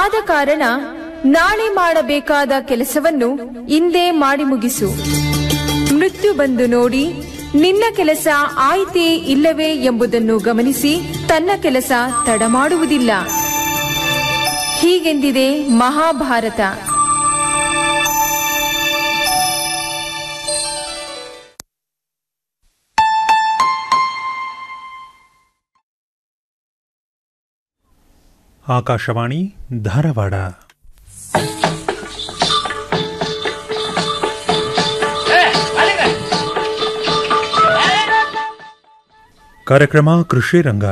ಆದ ಕಾರಣ ನಾಳೆ ಮಾಡಬೇಕಾದ ಕೆಲಸವನ್ನು ಇಂದೇ ಮಾಡಿ ಮುಗಿಸು ಮೃತ್ಯು ಬಂದು ನೋಡಿ ನಿನ್ನ ಕೆಲಸ ಆಯ್ತೇ ಇಲ್ಲವೇ ಎಂಬುದನ್ನು ಗಮನಿಸಿ ತನ್ನ ಕೆಲಸ ತಡ ಮಾಡುವುದಿಲ್ಲ ಹೀಗೆಂದಿದೆ ಮಹಾಭಾರತ ಆಕಾಶವಾಣಿ ಧಾರವಾಡ ಕಾರ್ಯಕ್ರಮ ಕೃಷಿ ರಂಗ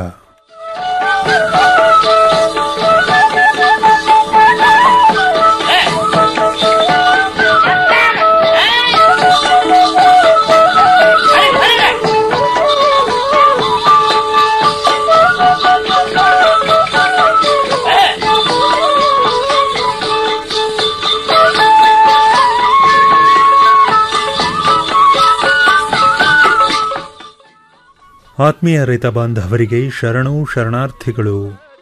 ಆತ್ಮೀಯ ರೈತ ಬಾಂಧವರಿಗೆ ಶರಣು ಶರಣಾರ್ಥಿಗಳು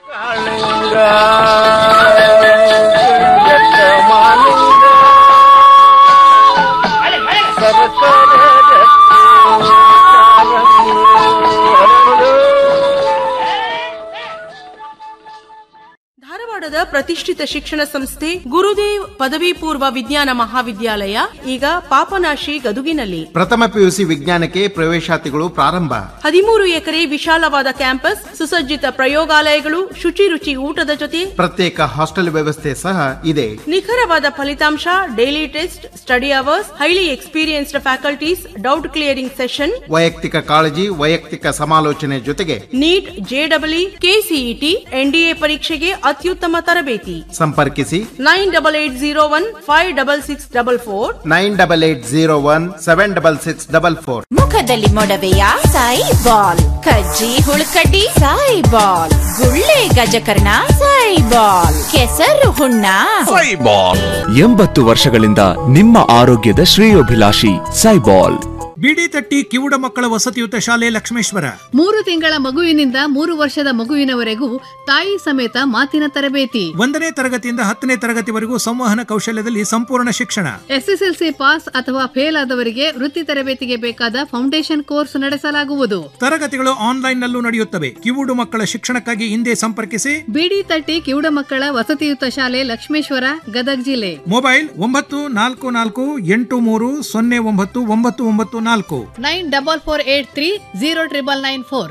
ಧಾರವಾಡದ ಪ್ರತಿಷ್ಠಿತ ಶಿಕ್ಷಣ ಸಂಸ್ಥೆ ಗುರುದೇವ್ ಪದವಿ ಪೂರ್ವ ವಿಜ್ಞಾನ ಮಹಾವಿದ್ಯಾಲಯ ಈಗ ಪಾಪನಾಶಿ ಗದುಗಿನಲ್ಲಿ ಪ್ರಥಮ ಪಿಯುಸಿ ವಿಜ್ಞಾನಕ್ಕೆ ಪ್ರವೇಶಾತಿಗಳು ಪ್ರಾರಂಭ ಹದಿಮೂರು ಎಕರೆ ವಿಶಾಲವಾದ ಕ್ಯಾಂಪಸ್ ಸುಸಜ್ಜಿತ ಪ್ರಯೋಗಾಲಯಗಳು ಶುಚಿ ರುಚಿ ಊಟದ ಜೊತೆ ಪ್ರತ್ಯೇಕ ಹಾಸ್ಟೆಲ್ ವ್ಯವಸ್ಥೆ ಸಹ ಇದೆ ನಿಖರವಾದ ಫಲಿತಾಂಶ daily test study hours highly experienced faculties doubt clearing session ವೈಯಕ್ತಿಕ ಕಾಳಜಿ ವೈಯಕ್ತಿಕ ಸಮಾಲೋಚನೆ ಜೊತೆಗೆ ನೀಟ್ ಜೆಡಬ್ಲ್ಇ ಕೆಸಿಇಟಿ ಎನ್ಡಿಎ ಪರೀಕ್ಷೆಗೆ ಅತ್ಯುತ್ತಮ ತರಬೇತಿ ಸಂಪರ್ಕಿಸಿ nine double eight zero one five double six double four nine double eight zero one seven double six double four ಮುಖದಲ್ಲಿ ಮೊಡವೆಯ ಸಾಯಿ ಬಾಲ್ ಕಜ್ಜಿ ಹುಳುಕಡ್ಡಿ ಸಾಯಿ ಬಾಲ್ ಗುಳ್ಳೆ ಗಜಕರ್ಣ ಸಾಯಿ ಬಾಲ್ ಕೆಸರು ಹುಣ್ಣ ಸೈಬಾಲ್ ಎಂಬತ್ತು ವರ್ಷಗಳಿಂದ ನಿಮ್ಮ ಆರೋಗ್ಯದ ಶ್ರೇಯೋಭಿಲಾಷಿ ಸೈಬಾಲ್ ಬಿಡಿ ತಟ್ಟಿ ಕಿವುಡ ಮಕ್ಕಳ ವಸತಿಯುತ ಶಾಲೆ ಲಕ್ಷ್ಮೇಶ್ವರ ಮೂರು ತಿಂಗಳ ಮಗುವಿನಿಂದ ಮೂರು ವರ್ಷದ ಮಗುವಿನವರೆಗೂ ತಾಯಿ ಸಮೇತ ಮಾತಿನ ತರಬೇತಿ ಒಂದನೇ ತರಗತಿಯಿಂದ ಹತ್ತನೇ ತರಗತಿವರೆಗೂ ಸಂವಹನ ಕೌಶಲ್ಯದಲ್ಲಿ ಸಂಪೂರ್ಣ ಶಿಕ್ಷಣ ಎಸ್ಎಸ್ಎಲ್ಸಿ ಪಾಸ್ ಅಥವಾ ಫೇಲ್ ಆದವರಿಗೆ ವೃತ್ತಿ ತರಬೇತಿಗೆ ಬೇಕಾದ ಫೌಂಡೇಶನ್ ಕೋರ್ಸ್ ನಡೆಸಲಾಗುವುದು ತರಗತಿಗಳು ಆನ್ಲೈನ್ ನಲ್ಲೂ ನಡೆಯುತ್ತವೆ ಕಿವುಡು ಮಕ್ಕಳ ಶಿಕ್ಷಣಕ್ಕಾಗಿ ಹಿಂದೆ ಸಂಪರ್ಕಿಸಿ ಬಿಡಿ ತಟ್ಟಿ ಕಿವುಡ ಮಕ್ಕಳ ವಸತಿಯುತ ಶಾಲೆ ಲಕ್ಷ್ಮೇಶ್ವರ ಗದಗ್ ಜಿಲ್ಲೆ ಮೊಬೈಲ್ ಒಂಬತ್ತು ನಾಲ್ಕು ನಾಲ್ಕು ಎಂಟು ಮೂರು ಸೊನ್ನೆ ಒಂಬತ್ತು ಒಂಬತ್ತು ಒಂಬತ್ತು ನಾಲ್ಕು nine double four eight three zero triple nine four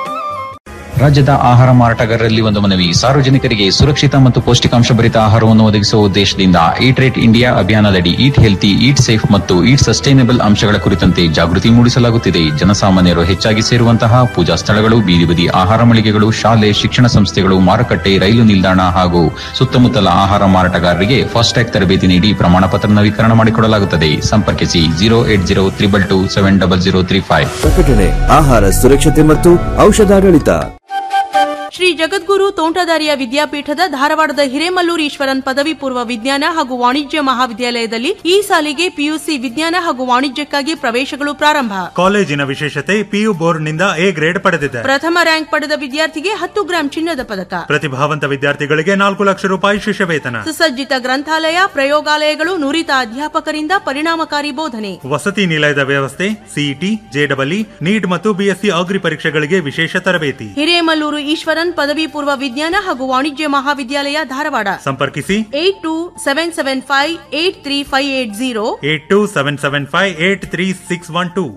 ರಾಜ್ಯದ ಆಹಾರ ಮಾರಾಟಗಾರರಲ್ಲಿ ಒಂದು ಮನವಿ ಸಾರ್ವಜನಿಕರಿಗೆ ಸುರಕ್ಷಿತ ಮತ್ತು ಪೌಷ್ಟಿಕಾಂಶ ಭರಿತ ಆಹಾರವನ್ನು ಒದಗಿಸುವ ಉದ್ದೇಶದಿಂದ ಈಟ್ ರೇಟ್ ಇಂಡಿಯಾ ಅಭಿಯಾನದಡಿ ಈಟ್ ಹೆಲ್ತಿ ಈಟ್ ಸೇಫ್ ಮತ್ತು ಈಟ್ ಸಸ್ಟೈನಬಲ್ ಅಂಶಗಳ ಕುರಿತಂತೆ ಜಾಗೃತಿ ಮೂಡಿಸಲಾಗುತ್ತಿದೆ ಜನಸಾಮಾನ್ಯರು ಹೆಚ್ಚಾಗಿ ಸೇರುವಂತಹ ಪೂಜಾ ಸ್ಥಳಗಳು ಬೀದಿ ಬದಿ ಆಹಾರ ಮಳಿಗೆಗಳು ಶಾಲೆ ಶಿಕ್ಷಣ ಸಂಸ್ಥೆಗಳು ಮಾರುಕಟ್ಟೆ ರೈಲು ನಿಲ್ದಾಣ ಹಾಗೂ ಸುತ್ತಮುತ್ತಲ ಆಹಾರ ಮಾರಾಟಗಾರರಿಗೆ ಫಾಸ್ಟ್ಯಾಗ್ ತರಬೇತಿ ನೀಡಿ ಪ್ರಮಾಣ ಪತ್ರ ನವೀಕರಣ ಮಾಡಿಕೊಡಲಾಗುತ್ತದೆ ಸಂಪರ್ಕಿಸಿ zero eight zero triple two seven double zero three five ಪ್ರಕಟಣೆ ಆಹಾರ ಸುರಕ್ಷತೆ ಮತ್ತು ಔಷಧಾಡಳಿತ ಶ್ರೀ ಜಗದ್ಗುರು ತೋಂಟದಾರ್ಯ ವಿದ್ಯಾಪೀಠದ ಧಾರವಾಡದ ಹಿರೇಮಲ್ಲೂರು ಈಶ್ವರನ್ ಪದವಿ ಪೂರ್ವ ವಿಜ್ಞಾನ ಹಾಗೂ ವಾಣಿಜ್ಯ ಮಹಾವಿದ್ಯಾಲಯದಲ್ಲಿ ಈ ಸಾಲಿಗೆ ಪಿಯುಸಿ ವಿಜ್ಞಾನ ಹಾಗೂ ವಾಣಿಜ್ಯಕ್ಕಾಗಿ ಪ್ರವೇಶಗಳು ಪ್ರಾರಂಭ ಕಾಲೇಜಿನ ವಿಶೇಷತೆ ಪಿಯು ಬೋರ್ಡ್ನಿಂದ ಎ ಗ್ರೇಡ್ ಪಡೆದಿದೆ ಪ್ರಥಮ ರ್ಯಾಂಕ್ ಪಡೆದ ವಿದ್ಯಾರ್ಥಿಗೆ ಹತ್ತು ಗ್ರಾಂ ಚಿನ್ನದ ಪದಕ ಪ್ರತಿಭಾವಂತ ವಿದ್ಯಾರ್ಥಿಗಳಿಗೆ ನಾಲ್ಕು ಲಕ್ಷ ರೂಪಾಯಿ ಶಿಷ್ಯ ವೇತನ ಸುಸಜ್ಜಿತ ಗ್ರಂಥಾಲಯ ಪ್ರಯೋಗಾಲಯಗಳು ನುರಿತ ಅಧ್ಯಾಪಕರಿಂದ ಪರಿಣಾಮಕಾರಿ ಬೋಧನೆ ವಸತಿ ನಿಲಯದ ವ್ಯವಸ್ಥೆ ಸಿಇಟಿ ಜೆಡಬ್ಲ್ಇ ನೀಟ್ ಮತ್ತು ಬಿಎಸ್ಸಿ ಅಗ್ರಿ ಪರೀಕ್ಷೆಗಳಿಗೆ ವಿಶೇಷ ತರಬೇತಿ ಹಿರೇಮಲ್ಲೂರು ಈಶ್ವರನ್ ಪದವಿ ಪೂರ್ವ ವಿಜ್ಞಾನ ಹಾಗೂ ವಾಣಿಜ್ಯ ಮಹಾವಿದ್ಯಾಲಯ ಧಾರವಾಡ ಸಂಪರ್ಕಿಸಿ eight two seven seven five eight three five eight zero eight two seven seven five eight three six one two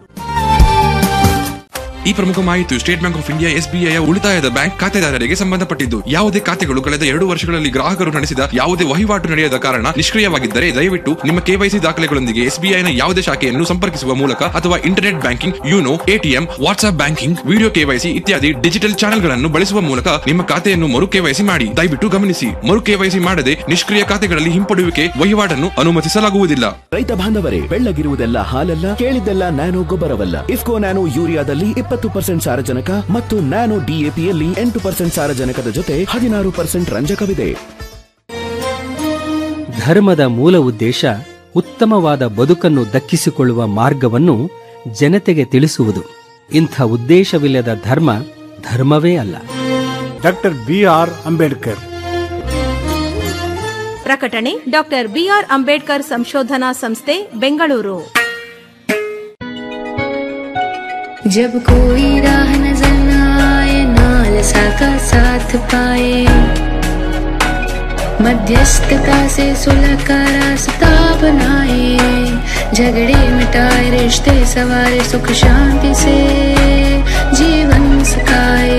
ಈ ಪ್ರಮುಖ ಮಾಹಿತಿಯು State Bank of India SBI ಉಳಿತಾಯದ ಬ್ಯಾಂಕ್ ಖಾತೆದಾರರಿಗೆ ಸಂಬಂಧಪಟ್ಟಿದ್ದು ಯಾವುದೇ ಖಾತೆಗಳು ಕಳೆದ ಎರಡು ವರ್ಷಗಳಲ್ಲಿ ಗ್ರಾಹಕರು ನಡೆಸಿದ ಯಾವುದೇ ವಹಿವಾಟು ನಡೆಯದ ಕಾರಣ ನಿಷ್ಕ್ರಿಯವಾಗಿದ್ದರೆ ದಯವಿಟ್ಟು ನಿಮ್ಮ ಕೆವೈಸಿ ದಾಖಲೆಗಳೊಂದಿಗೆ ಎಸ್ಬಿಐನ ಯಾವುದೇ ಶಾಖೆಯನ್ನು ಸಂಪರ್ಕಿಸುವ ಮೂಲಕ ಅಥವಾ internet banking YONO ATM WhatsApp banking video KYC ಇತ್ಯಾದಿ ಡಿಜಿಟಲ್ ಚಾನೆಲ್ಗಳನ್ನು ಬಳಸುವ ಮೂಲಕ ನಿಮ್ಮ ಖಾತೆಯನ್ನು ಮರು ಕೆವೈಸಿ ಮಾಡಿ ದಯವಿಟ್ಟು ಗಮನಿಸಿ ಮರು ಕೆವೈಸಿ ಮಾಡದೆ ನಿಷ್ಕ್ರಿಯ ಖಾತೆಗಳಲ್ಲಿ ಹಿಂಪಡೆಯುವಿಕೆ ವಹಿವಾಟನ್ನು ಅನುಮತಿಸಲಾಗುವುದಿಲ್ಲ ರೈತ ಬಾಂಧವರೇ ಬೆಳ್ಳಗಿರುವುದೆಲ್ಲ ಹಾಲಲ್ಲ ಕೇಳಿದ್ದೆಲ್ಲ ನ್ಯಾನೋ ಗೊಬ್ಬರವಲ್ಲ ಇಫ್ಕೋ ನ್ಯಾನೋ ಯೂರಿಯಾದಲ್ಲಿ ಇಪ್ಪತ್ತು ಪರ್ಸೆಂಟ್ ಸಾರಜನಕ ಮತ್ತು ನ್ಯಾನೋ ಡಿಎಪಿಯಲ್ಲಿ ಎಂಟು ಪರ್ಸೆಂಟ್ ಸಾರಜನಕದ ಜೊತೆ ಹದಿನಾರು ಪರ್ಸೆಂಟ್ ರಂಜಕವಿದೆ ಧರ್ಮದ ಮೂಲ ಉದ್ದೇಶ ಉತ್ತಮವಾದ ಬದುಕನ್ನು ದಕ್ಕಿಸಿಕೊಳ್ಳುವ ಮಾರ್ಗವನ್ನು ಜನತೆಗೆ ತಿಳಿಸುವುದು ಇಂಥ ಉದ್ದೇಶವಿಲ್ಲದ ಧರ್ಮ ಧರ್ಮವೇ ಅಲ್ಲ ಡಾಕ್ಟರ್ ಬಿ ಆರ್ ಅಂಬೇಡ್ಕರ್ ಪ್ರಕಟಣೆ ಡಾಕ್ಟರ್ ಬಿಆರ್ ಅಂಬೇಡ್ಕರ್ ಸಂಶೋಧನಾ ಸಂಸ್ಥೆ ಬೆಂಗಳೂರು जब कोई राह नजर न आए नालसा का साथ पाए मध्यस्थता से सुलह का रास्ता बनाए झगड़े मिटाए रिश्ते सवारे सुख शांति से जीवन सकाए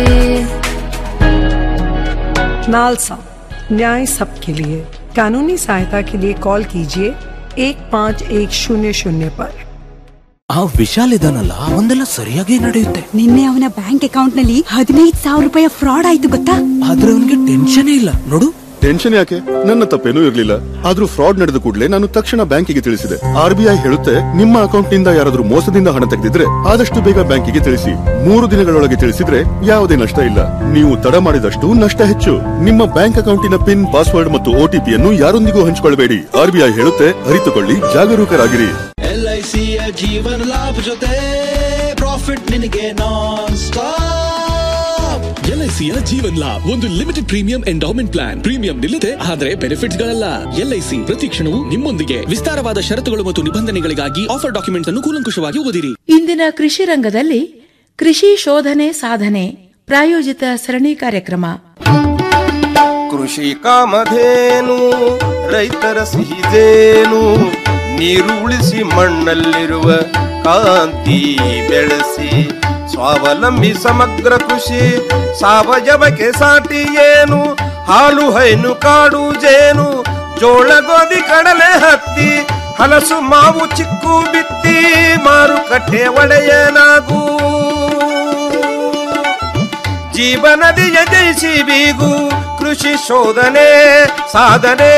नालसा न्याय सबके लिए कानूनी सहायता के लिए कॉल कीजिए एक पाँच एक शून्य शून्य पर ಆ ವಿಶಾಲ್ ಇದಾನಲ್ಲ ಒಂದೆಲ್ಲ ಸರಿಯಾಗಿ ನಡೆಯುತ್ತೆ ನಿನ್ನೆ ಅವನ ಬ್ಯಾಂಕ್ ಅಕೌಂಟ್ ನಲ್ಲಿ ಹದಿನೈದು ಸಾವಿರ ರೂಪಾಯಿ ಫ್ರಾಡ್ ಆಯ್ತು ಗೊತ್ತಾ ಆದ್ರೆ ಅವನಿಗೆ ಟೆನ್ಷನ್ ಇಲ್ಲ ನೋಡು ಟೆನ್ಷನ್ ಯಾಕೆ ನನ್ನ ತಪ್ಪೇನೂ ಇರಲಿಲ್ಲ ಆದ್ರೂ ಫ್ರಾಡ್ ನಡೆದ ಕೂಡಲೇ ನಾನು ತಕ್ಷಣ ಬ್ಯಾಂಕಿಗೆ ತಿಳಿಸಿದೆ ಆರ್ಬಿಐ ಹೇಳುತ್ತೆ ನಿಮ್ಮ ಅಕೌಂಟ್ ನಿಂದ ಯಾರಾದ್ರೂ ಮೋಸದಿಂದ ಹಣ ತೆಗೆದಿದ್ರೆ ಆದಷ್ಟು ಬೇಗ ಬ್ಯಾಂಕಿಗೆ ತಿಳಿಸಿ ಮೂರು ದಿನಗಳೊಳಗೆ ತಿಳಿಸಿದ್ರೆ ಯಾವುದೇ ನಷ್ಟ ಇಲ್ಲ ನೀವು ತಡ ಮಾಡಿದಷ್ಟು ನಷ್ಟ ಹೆಚ್ಚು ನಿಮ್ಮ ಬ್ಯಾಂಕ್ ಅಕೌಂಟಿನ ಪಿನ್ ಪಾಸ್ವರ್ಡ್ ಮತ್ತು ಒಟಿಪಿಯನ್ನು ಯಾರೊಂದಿಗೂ ಹಂಚಿಕೊಳ್ಳಬೇಡಿ ಆರ್ಬಿಐ ಹೇಳುತ್ತೆ ಅರಿತುಕೊಳ್ಳಿ ಜಾಗರೂಕರಾಗಿರಿ ಎಲ್ಐಸಿಯ ಜೀವನ ಲಾಭ ಜೊತೆ ಪ್ರಾಫಿಟ್ ನಿನಗೆ ನಾನ್ ಸ್ಟಾಪ್ ಎಲ್ಐಸಿಯ ಜೀವನ್ ಲಾಭ್ ಒಂದು limited premium endowment plan premium ನಿಲ್ಲದೆ ಆದರೆ ಬೆನಿಫಿಟ್ಸ್ ಗಳಲ್ಲ ಎಲ್ಐಸಿ ಪ್ರತಿ ಕ್ಷಣವೂ ನಿಮ್ಮೊಂದಿಗೆ ವಿಸ್ತಾರವಾದ ಷರತ್ತುಗಳು ಮತ್ತು ನಿಬಂಧನೆಗಳಿಗಾಗಿ ಆಫರ್ ಡಾಕ್ಯುಮೆಂಟ್ಸ್ ಅನ್ನು ಕೂಲಂಕುಷವಾಗಿ ಓದಿರಿ ಇಂದಿನ ಕೃಷಿ ರಂಗದಲ್ಲಿ ಕೃಷಿ ಶೋಧನೆ ಸಾಧನೆ ಪ್ರಾಯೋಜಿತ ಸರಣಿ ಕಾರ್ಯಕ್ರಮ ಕೃಷಿ ಕಾಮಧೇನು ರೈತರ ಸಿಹಿದೇನು ನೀರು ಉಳಿಸಿ ಮಣ್ಣಲ್ಲಿರುವ ಕಾಂತಿ ಬೆಳೆಸಿ ಸ್ವಾವಲಂಬಿ ಸಮಗ್ರ ಕೃಷಿ ಸಾವಯವಕ್ಕೆ ಸಾಟಿ ಏನು ಹಾಲು ಹೈನು ಕಾಡು ಜೇನು ಜೋಳ ಗೋಧಿ ಕಡಲೆ ಹತ್ತಿ ಹಲಸು ಮಾವು ಚಿಕ್ಕು ಬಿತ್ತಿ ಮಾರುಕಟ್ಟೆ ಒಡೆಯನಾಗೂ ಜೀವನದಿಯ ಜಯಿಸಿ ಬೀಗು ಕೃಷಿ ಶೋಧನೆ ಸಾಧನೆ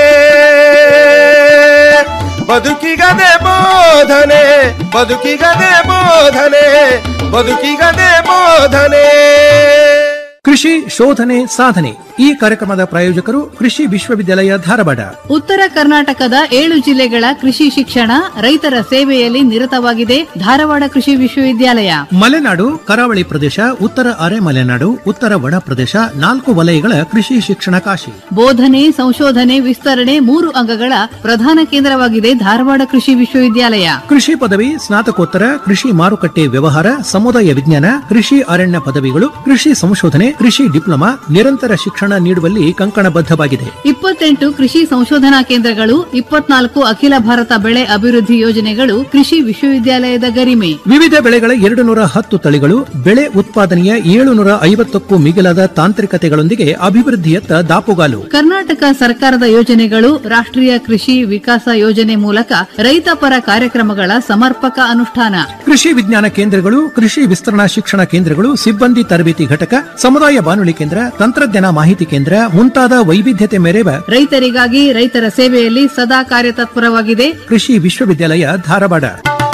ಬದುಕಿಗದೆ ಬೋಧನೆ ಬದುಕಿಗದೆ ಬೋಧನೆ ಬದುಕಿಗದೆ ಬೋಧನೆ ಕೃಷಿ ಶೋಧನೆ ಸಾಧನೆ ಈ ಕಾರ್ಯಕ್ರಮದ ಪ್ರಾಯೋಜಕರು ಕೃಷಿ ವಿಶ್ವವಿದ್ಯಾಲಯ ಧಾರವಾಡ ಉತ್ತರ ಕರ್ನಾಟಕದ ಏಳು ಜಿಲ್ಲೆಗಳ ಕೃಷಿ ಶಿಕ್ಷಣ ರೈತರ ಸೇವೆಯಲ್ಲಿ ನಿರತವಾಗಿದೆ ಧಾರವಾಡ ಕೃಷಿ ವಿಶ್ವವಿದ್ಯಾಲಯ ಮಲೆನಾಡು ಕರಾವಳಿ ಪ್ರದೇಶ ಉತ್ತರ ಅರೆ ಮಲೆನಾಡು ಉತ್ತರ ಒಣ ಪ್ರದೇಶ ನಾಲ್ಕು ವಲಯಗಳ ಕೃಷಿ ಶಿಕ್ಷಣ ಕಾಶಿ ಬೋಧನೆ ಸಂಶೋಧನೆ ವಿಸ್ತರಣೆ ಮೂರು ಅಂಗಗಳ ಪ್ರಧಾನ ಕೇಂದ್ರವಾಗಿದೆ ಧಾರವಾಡ ಕೃಷಿ ವಿಶ್ವವಿದ್ಯಾಲಯ ಕೃಷಿ ಪದವಿ ಸ್ನಾತಕೋತ್ತರ ಕೃಷಿ ಮಾರುಕಟ್ಟೆ ವ್ಯವಹಾರ ಸಮುದಾಯ ವಿಜ್ಞಾನ ಕೃಷಿ ಅರಣ್ಯ ಪದವಿಗಳು ಕೃಷಿ ಸಂಶೋಧನೆ ಕೃಷಿ ಡಿಪ್ಲೊಮಾ ನಿರಂತರ ಶಿಕ್ಷಣ ನೀಡುವಲ್ಲಿ ಕಂಕಣಬದ್ಧವಾಗಿದೆ ಇಪ್ಪತ್ತೆಂಟು ಕೃಷಿ ಸಂಶೋಧನಾ ಕೇಂದ್ರಗಳು ಇಪ್ಪತ್ನಾಲ್ಕು ಅಖಿಲ ಭಾರತ ಬೆಳೆ ಅಭಿವೃದ್ಧಿ ಯೋಜನೆಗಳು ಕೃಷಿ ವಿಶ್ವವಿದ್ಯಾಲಯದ ಗರಿಮೆ ವಿವಿಧ ಬೆಳೆಗಳ ಎರಡು ನೂರ ಹತ್ತು ತಳಿಗಳು ಬೆಳೆ ಉತ್ಪಾದನೆಯ ಏಳುನೂರ ಐವತ್ತಕ್ಕೂ ಮಿಗಿಲಾದ ತಾಂತ್ರಿಕತೆಗಳೊಂದಿಗೆ ಅಭಿವೃದ್ಧಿಯತ್ತ ದಾಪುಗಾಲು ಕರ್ನಾಟಕ ಸರ್ಕಾರದ ಯೋಜನೆಗಳು ರಾಷ್ಟ್ರೀಯ ಕೃಷಿ ವಿಕಾಸ ಯೋಜನೆ ಮೂಲಕ ರೈತ ಪರ ಕಾರ್ಯಕ್ರಮಗಳ ಸಮರ್ಪಕ ಅನುಷ್ಠಾನ ಕೃಷಿ ವಿಜ್ಞಾನ ಕೇಂದ್ರಗಳು ಕೃಷಿ ವಿಸ್ತರಣಾ ಶಿಕ್ಷಣ ಕೇಂದ್ರಗಳು ಸಿಬ್ಬಂದಿ ತರಬೇತಿ ಘಟಕ ಸಮುದಾಯ ಬಾನುಲಿ ಕೇಂದ್ರ ತಂತ್ರಜ್ಞಾನ ಮಾಹಿತಿ ಕೇಂದ್ರ ಮುಂತಾದ ವೈವಿಧ್ಯತೆ ಮೆರೆವ ರೈತರಿಗಾಗಿ ರೈತರ ಸೇವೆಯಲ್ಲಿ ಸದಾ ಕಾರ್ಯತತ್ಪರವಾಗಿದೆ ಕೃಷಿ ವಿಶ್ವವಿದ್ಯಾಲಯ ಧಾರವಾಡ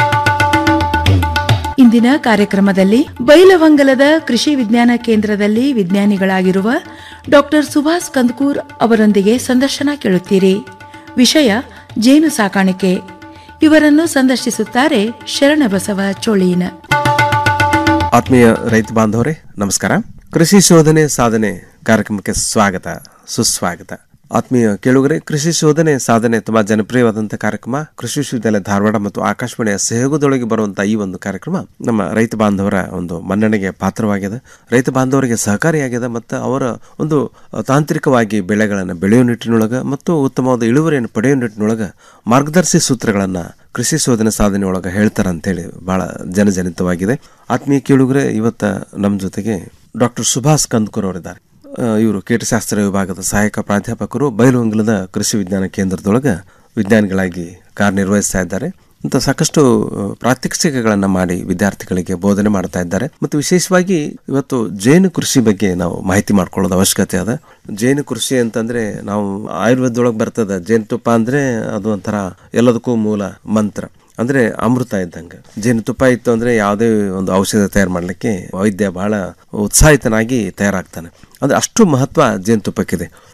ಇಂದಿನ ಕಾರ್ಯಕ್ರಮದಲ್ಲಿ ಬೈಲವಂಗಲದ ಕೃಷಿ ವಿಜ್ಞಾನ ಕೇಂದ್ರದಲ್ಲಿ ವಿಜ್ಞಾನಿಗಳಾಗಿರುವ ಡಾಕ್ಟರ್ ಸುಭಾಷ್ ಕಂದಕೂರ್ ಅವರೊಂದಿಗೆ ಸಂದರ್ಶನ ಕೇಳುತ್ತೀರಿ ವಿಷಯ ಜೇನು ಸಾಕಾಣಿಕೆ ಇವರನ್ನು ಸಂದರ್ಶಿಸುತ್ತಾರೆ ಶರಣಬಸವ ಚೋಳೀನ ಆತ್ಮೀಯ ರೈತ ಬಾಂಧವರೇ ನಮಸ್ಕಾರ ಕೃಷಿ ಶೋಧನೆ ಸಾಧನೆ ಕಾರ್ಯಕ್ರಮಕ್ಕೆ ಸ್ವಾಗತ ಸುಸ್ವಾಗತ ಆತ್ಮೀಯ ಕೇಳುಗರೆ ಕೃಷಿ ಶೋಧನೆ ಸಾಧನೆ ತುಂಬಾ ಜನಪ್ರಿಯವಾದಂತಹ ಕಾರ್ಯಕ್ರಮ ಕೃಷಿ ವಿಶ್ವವಿದ್ಯಾಲಯ ಧಾರವಾಡ ಮತ್ತು ಆಕಾಶವಾಣಿಯ ಸಹಯೋಗದೊಳಗೆ ಬರುವಂತಹ ಈ ಒಂದು ಕಾರ್ಯಕ್ರಮ ನಮ್ಮ ರೈತ ಬಾಂಧವರ ಒಂದು ಮನ್ನಣೆಗೆ ಪಾತ್ರವಾಗಿದೆ ರೈತ ಬಾಂಧವರಿಗೆ ಸಹಕಾರಿಯಾಗಿದೆ ಮತ್ತು ಅವರ ಒಂದು ತಾಂತ್ರಿಕವಾಗಿ ಬೆಳೆಗಳನ್ನು ಬೆಳೆಯುವ ನಿಟ್ಟಿನೊಳಗೆ ಮತ್ತು ಉತ್ತಮವಾದ ಇಳುವರಿಯನ್ನು ಪಡೆಯುವ ನಿಟ್ಟಿನೊಳಗೆ ಮಾರ್ಗದರ್ಶಿ ಸೂತ್ರಗಳನ್ನು ಕೃಷಿ ಶೋಧನೆ ಸಾಧನೆ ಒಳಗೆ ಹೇಳ್ತಾರೆ ಅಂತೇಳಿ ಬಹಳ ಜನಜನಿತವಾಗಿದೆ ಆತ್ಮೀಯ ಕೇಳುಗರೆ ಇವತ್ತ ನಮ್ಮ ಜೊತೆಗೆ ಡಾಕ್ಟರ್ ಸುಭಾಷ್ ಕಂದ್ಕೂರ್ ಅವರಿದ್ದಾರೆ ಇವರು ಕೀಟಶಾಸ್ತ್ರ ವಿಭಾಗದ ಸಹಾಯಕ ಪ್ರಾಧ್ಯಾಪಕರು ಬಯಲುವಂಗಲದ ಕೃಷಿ ವಿಜ್ಞಾನ ಕೇಂದ್ರದೊಳಗೆ ವಿಜ್ಞಾನಿಗಳಾಗಿ ಕಾರ್ಯನಿರ್ವಹಿಸ್ತಾ ಇದ್ದಾರೆ ಅಂತ ಸಾಕಷ್ಟು ಪ್ರಾತ್ಯಕ್ಷಿಕೆಗಳನ್ನು ಮಾಡಿ ವಿದ್ಯಾರ್ಥಿಗಳಿಗೆ ಬೋಧನೆ ಮಾಡ್ತಾ ಇದ್ದಾರೆ ಮತ್ತು ವಿಶೇಷವಾಗಿ ಇವತ್ತು ಜೇನು ಕೃಷಿ ಬಗ್ಗೆ ನಾವು ಮಾಹಿತಿ ಮಾಡ್ಕೊಳ್ಳೋದು ಅವಶ್ಯಕತೆ ಅದ ಜೇನು ಕೃಷಿ ಅಂತಂದ್ರೆ ನಾವು ಆಯುರ್ವೇದದೊಳಗೆ ಬರ್ತದ ಜೇನುತುಪ್ಪ ಅಂದ್ರೆ ಅದು ಒಂಥರ ಎಲ್ಲದಕ್ಕೂ ಮೂಲ ಮಂತ್ರ ಅಂದ್ರೆ ಅಮೃತ ಇದ್ದಂಗೆ ಜೇನುತುಪ್ಪ ಇತ್ತು ಅಂದ್ರೆ ಯಾವುದೇ ಒಂದು ಔಷಧ ತಯಾರು ಮಾಡ್ಲಿಕ್ಕೆ ವೈದ್ಯ ಬಹಳ ಉತ್ಸಾಹಿತನಾಗಿ ತಯಾರಾಗ್ತಾನೆ ಅಂದ್ರೆ ಅಷ್ಟು ಮಹತ್ವ ಜೇನುತುಪ್ಪಕ್ಕಿದೆ